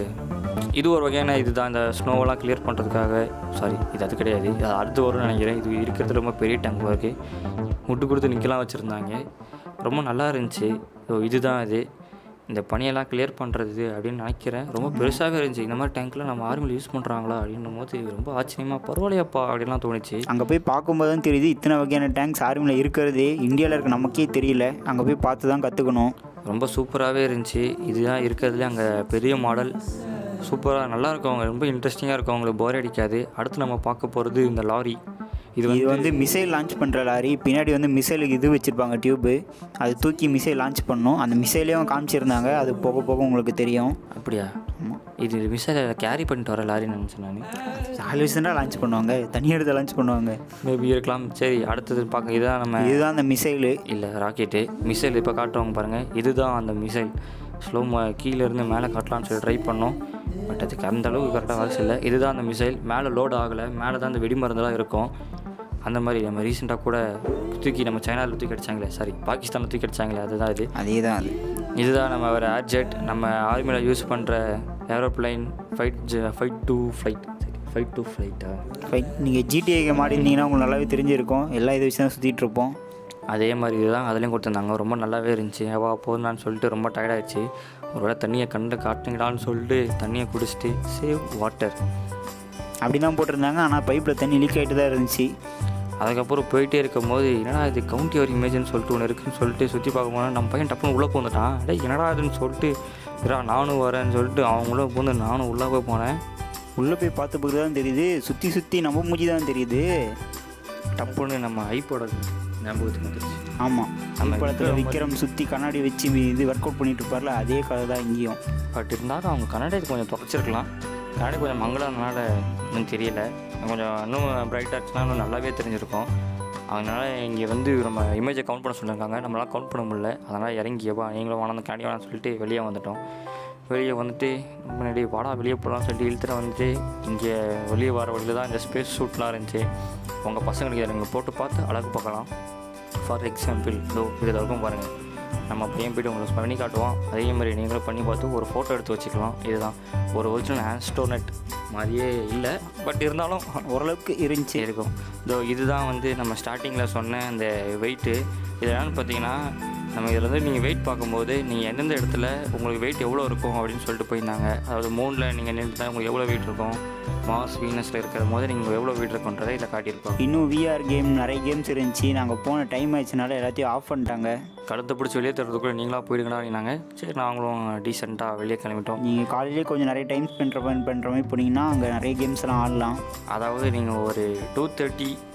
Speaker 2: இது ஒரு வகையான இதுதான் இந்த ஸ்னோவெல்லாம் கிளியர் பண்ணுறதுக்காக சாரி இது அது கிடையாது இது அடுத்து வரும்னு நினைக்கிறேன் இது இருக்கிறது ரொம்ப பெரிய டேங்க் இருக்குது முட்டு கொடுத்து நிற்கலாம் வச்சுருந்தாங்க ரொம்ப நல்லா இருந்துச்சு ஸோ இதுதான் இது இந்த பணியெல்லாம் கிளியர் பண்ணுறது அப்படின்னு நினைக்கிறேன் ரொம்ப பெருசாகவே இருந்துச்சு இந்த மாதிரி டேங்க்லாம் நம்ம ஆர்மியில் யூஸ் பண்ணுறாங்களா அப்படின்னும் போது ரொம்ப ஆச்சரியமாக பரவாயில்லையாப்பா அப்படின்லாம் தோணுச்சு
Speaker 3: அங்கே போய் பார்க்கும்போது தான் தெரியுது இத்தனை வகையான டேங்க்ஸ் ஆர்மியில் இருக்கிறதே இந்தியாவில் இருக்க நமக்கே தெரியல அங்கே போய் பார்த்து தான் கற்றுக்கணும்
Speaker 2: ரொம்ப சூப்பராகவே இருந்துச்சு இதுதான் இருக்கிறதுலே அங்கே பெரிய மாடல் சூப்பராக நல்லா இருக்கும் அவங்க ரொம்ப இன்ட்ரெஸ்டிங்காக இருக்கும் அவங்களுக்கு போர் அடிக்காது அடுத்து நம்ம பார்க்க போகிறது இந்த லாரி இது
Speaker 3: இது
Speaker 2: வந்து
Speaker 3: வந்து மிசைல் லான்ச் பண்ணுற லாரி பின்னாடி வந்து மிசைலுக்கு இது வச்சுருப்பாங்க டியூப்பு அது தூக்கி மிசைல் லான்ச் பண்ணும் அந்த மிசைலையும் காமிச்சிருந்தாங்க அது போக போக உங்களுக்கு தெரியும்
Speaker 2: அப்படியா இது மிஸ்ஸை கேரி பண்ணிட்டு வர லாரின்னு நினச்சேன் நான்
Speaker 3: ஆல்வேஸ் தான் லான்ச் பண்ணுவாங்க தனி எடுத்து லான்ச் பண்ணுவாங்க
Speaker 2: மேபி இருக்கலாம் சரி அடுத்தது பார்க்க இதுதான் நம்ம
Speaker 3: இதுதான் அந்த மிசைலு
Speaker 2: இல்லை ராக்கெட்டு மிசைல் இப்போ காட்டுறவங்க பாருங்கள் இதுதான் அந்த மிசைல் ஸ்லோ கீழேருந்து மேலே காட்டலாம்னு சொல்லி ட்ரை பண்ணோம் பட் அதுக்கு அந்த அளவுக்கு கரெக்டாக வயசு இல்லை இதுதான் அந்த மிசைல் மேலே லோட் ஆகலை மேலே தான் அந்த வெடிமருந்தெல்லாம் இருக்கும் அந்த மாதிரி நம்ம ரீசெண்டாக கூட தூக்கி நம்ம சைனாவில் தூக்கி அடிச்சாங்களே சாரி பாகிஸ்தானில் தூக்கி அடிச்சாங்களே அதுதான் இது
Speaker 3: அதே தான் அது
Speaker 2: இதுதான் நம்ம ஒரு ஏர்ஜெட் நம்ம ஆர்மியில் யூஸ் பண்ணுற aeroplane fight fight to flight fight to ஃப்ளைட்டா
Speaker 3: ஃபைட் நீங்கள் ஜிடிஏ கேம் ஆடி இருந்தீங்கன்னா உங்களுக்கு நல்லாவே தெரிஞ்சிருக்கும் எல்லா இதை வச்சு தான் சுற்றிட்டு இருப்போம்
Speaker 2: அதே மாதிரி இதுதான் அதுலேயும் கொடுத்துருந்தாங்க ரொம்ப நல்லாவே இருந்துச்சு அவா போதுனான்னு சொல்லிட்டு ரொம்ப டயர்டாயிடுச்சு ஒரு வேளை தண்ணியை கண்டு காட்டுங்கடான்னு சொல்லிட்டு தண்ணியை குடிச்சிட்டு சேவ் வாட்டர்
Speaker 3: அப்படி தான் போட்டிருந்தாங்க ஆனால் பைப்பில் தண்ணி லீக் ஆகிட்டு தான் இருந்துச்சு
Speaker 2: அதுக்கப்புறம் போயிட்டே இருக்கும்போது என்னடா இது கவுண்டி ஒரு இமேஜ்னு சொல்லிட்டு ஒன்று இருக்குன்னு சொல்லிட்டு சுற்றி பார்க்கும்போது நம்ம பையன் டப்புன்னு உள்ளே போந்துட்டான் டேய் என்னடா இதுன்னு சொல்லிட்டு இரா நானும் வரேன்னு சொல்லிட்டு அவங்களும் பூந்து நானும் உள்ளே போய் போனேன்
Speaker 3: உள்ளே போய் பார்த்த பிறகு தான் தெரியுது சுற்றி சுற்றி நம்ம மூஞ்சி தான் தெரியுது
Speaker 2: டப்புன்னு நம்ம ஐப்போட ஞாபகத்துக்கு வந்துருச்சு
Speaker 3: ஆமாம்
Speaker 2: நம்ம
Speaker 3: நம்ம படத்தில்
Speaker 2: விக்ரம்
Speaker 3: விக்ரம் சுற்றி கண்ணாடி வச்சு இது ஒர்க் அவுட் பண்ணிட்டு இருப்பார்ல அதே கதை தான் இங்கேயும்
Speaker 2: பட் இருந்தாலும் அவங்க கன்னடத்தை கொஞ்சம் தொடச்சிருக்கலாம் கன்னடை கொஞ்சம் மங்களானனால இன்னும் தெரியல கொஞ்சம் இன்னும் பிரைட்டாக இருந்துச்சுன்னா இன்னும் நல்லாவே தெரிஞ்சிருக்கும் அதனால் இங்கே வந்து நம்ம இமேஜை கவுண்ட் பண்ண சொல்லியிருக்காங்க நம்மளால் கவுண்ட் பண்ண முடியல அதனால் இறங்கி எப்பா நீங்களும் வேணாம் கண்ணாடி வேணாம்னு சொல்லிட்டு வெளியே வந்துட்டோம் வெளியே வந்துட்டு முன்னாடி வாடா வெளியே போகலாம்னு சொல்லிட்டு இழுத்துட்டு வந்துட்டு இங்கே வெளியே வர வழியில் தான் இந்த ஸ்பேஸ் ஷூட்லாம் இருந்துச்சு உங்கள் பசங்களுக்கு இதை நீங்கள் போட்டு பார்த்து அழகு பார்க்கலாம் ஃபார் எக்ஸாம்பிள் இதோ இதில் இருக்கும் பாருங்கள் நம்ம பையன் போய்ட்டு உங்களுக்கு பண்ணி காட்டுவோம் அதே மாதிரி நீங்களும் பண்ணி பார்த்து ஒரு ஃபோட்டோ எடுத்து வச்சுக்கலாம் இதுதான் ஒரு ஒரிஜினல் ஆஸ்ட்ரோனட் மாதிரியே இல்லை பட் இருந்தாலும்
Speaker 3: ஓரளவுக்கு இருந்துச்சு
Speaker 2: இருக்கும் இதோ இதுதான் வந்து நம்ம ஸ்டார்டிங்கில் சொன்ன அந்த வெயிட்டு இது என்னன்னு பார்த்தீங்கன்னா நம்ம இதில் வந்து நீங்கள் வெயிட் பார்க்கும்போது நீங்கள் எந்தெந்த இடத்துல உங்களுக்கு வெயிட் எவ்வளோ இருக்கும் அப்படின்னு சொல்லிட்டு போயிருந்தாங்க அதாவது மூணில் நீங்கள் நின்றுட்டா உங்களுக்கு எவ்வளோ வெயிட் இருக்கும் மாஸ் வீனஸில் இருக்கிற போது நீங்கள் எவ்வளோ வெயிட் இருக்குன்றதை இதில் காட்டியிருக்கோம்
Speaker 3: இன்னும் விஆர் கேம் நிறைய கேம்ஸ் இருந்துச்சு நாங்கள் போன டைம் ஆயிடுச்சுனால எல்லாத்தையும் ஆஃப் பண்ணிட்டாங்க
Speaker 2: கழுத்தை பிடிச்சி வெளியே தரதுக்குள்ளே நீங்களா போயிடுங்கடா அப்படின்னாங்க சரி நாங்களும் டீசெண்டாக வெளியே கிளம்பிட்டோம்
Speaker 3: நீங்கள் காலையிலே கொஞ்சம் நிறைய டைம் ஸ்பெண்ட் பண்ணுற மாதிரி போனீங்கன்னா அங்கே நிறைய கேம்ஸ்லாம் ஆடலாம்
Speaker 2: அதாவது நீங்கள் ஒரு two thirty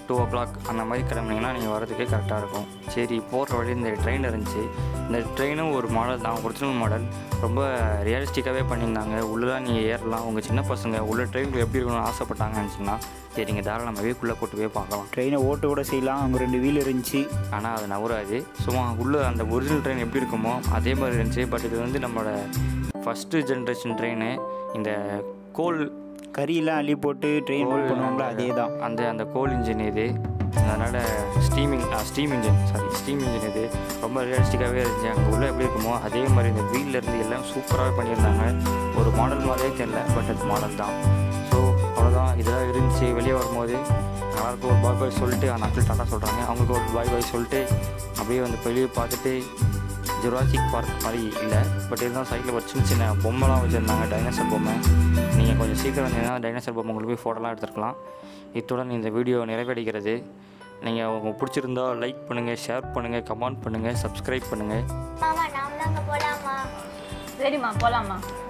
Speaker 2: two o'clock அந்த மாதிரி கிளம்புனீங்கன்னா நீங்கள் வரதுக்கு கரெக்டாக இருக்கும் சரி போகிற வழி இந்த ட்ரெயின் இருந்துச்சு இந்த ட்ரெயினும் ஒரு மாடல் தான் ஒரிஜினல் மாடல் ரொம்ப ரியலிஸ்டிக்காகவே பண்ணியிருந்தாங்க உள்ளலாம் நீங்கள் ஏறலாம் உங்கள் சின்ன பசங்க உள்ள ட்ரெயின் எப்படி இருக்கணும்னு ஆசைப்பட்டாங்கன்னு நினச்சிங்கன்னா சரி நீங்கள் தாராளமாகவே உள்ளே கூட்டு போய் பார்க்கலாம்
Speaker 3: ட்ரெயினை ஓட்டு கூட செய்யலாம் அங்கே ரெண்டு வீல் இருந்துச்சு
Speaker 2: ஆனால் அது நவராது சும்மா உள்ள அந்த ஒரிஜினல் ட்ரெயின் எப்படி இருக்குமோ அதே மாதிரி இருந்துச்சு பட் இது வந்து நம்மளோட ஃபஸ்ட்டு ஜென்ரேஷன் ட்ரெயின் இந்த கோல்
Speaker 3: கறியெல்லாம் அள்ளி போட்டு ட்ரெயின் ஓட் பண்ணுவாங்களோ அதே தான்
Speaker 2: அந்த அந்த கோல் இன்ஜின் இது அதனால் steaming steam engine sorry steam engine இது ரொம்ப ரியலிஸ்டிக்காகவே இருந்துச்சு அங்கே உள்ள எப்படி இருக்குமோ அதே மாதிரி இந்த வீல்ல இருந்து எல்லாம் சூப்பராகவே பண்ணியிருந்தாங்க ஒரு மாடல் மாதிரியே தெரியல பட் அது மாடல் தான் ஸோ அவ்வளோதான் இதெல்லாம் இருந்துச்சு வெளியே வரும்போது எல்லாருக்கும் ஒரு பாய் பாய் சொல்லிட்டு அந்த அங்கிள் டாட்டா சொல்கிறாங்க அவங்களுக்கு ஒரு பாய் பாய் சொல்லிட்டு அப்படியே வந்து வெளியே பார்த்துட்டு ஜுராசிக் பார்க் மாதிரி இல்லை பட் இருந்தாலும் சைடில் ஒரு சின்ன சின்ன பொம்மைலாம் வச்சுருந்தாங்க டைனோசர் பொம்மை நீங்கள் கொஞ்சம் சீக்கிரம் வந்தீங்கன்னா டைனோசர் பொம்மை உங்களுக்கு போய் ஃபோட்டோலாம் எடுத்துருக்கலாம் இத்துடன் இந்த வீடியோ நிறைவடைகிறது நீங்கள் உங்களுக்கு பிடிச்சிருந்தா லைக் பண்ணுங்கள் ஷேர் பண்ணுங்கள் கமெண்ட் பண்ணுங்கள் சப்ஸ்கிரைப் பண்ணுங்கள்
Speaker 4: மாமா நாம அங்க போலாமா
Speaker 1: சரிம்மா போகலாம்மா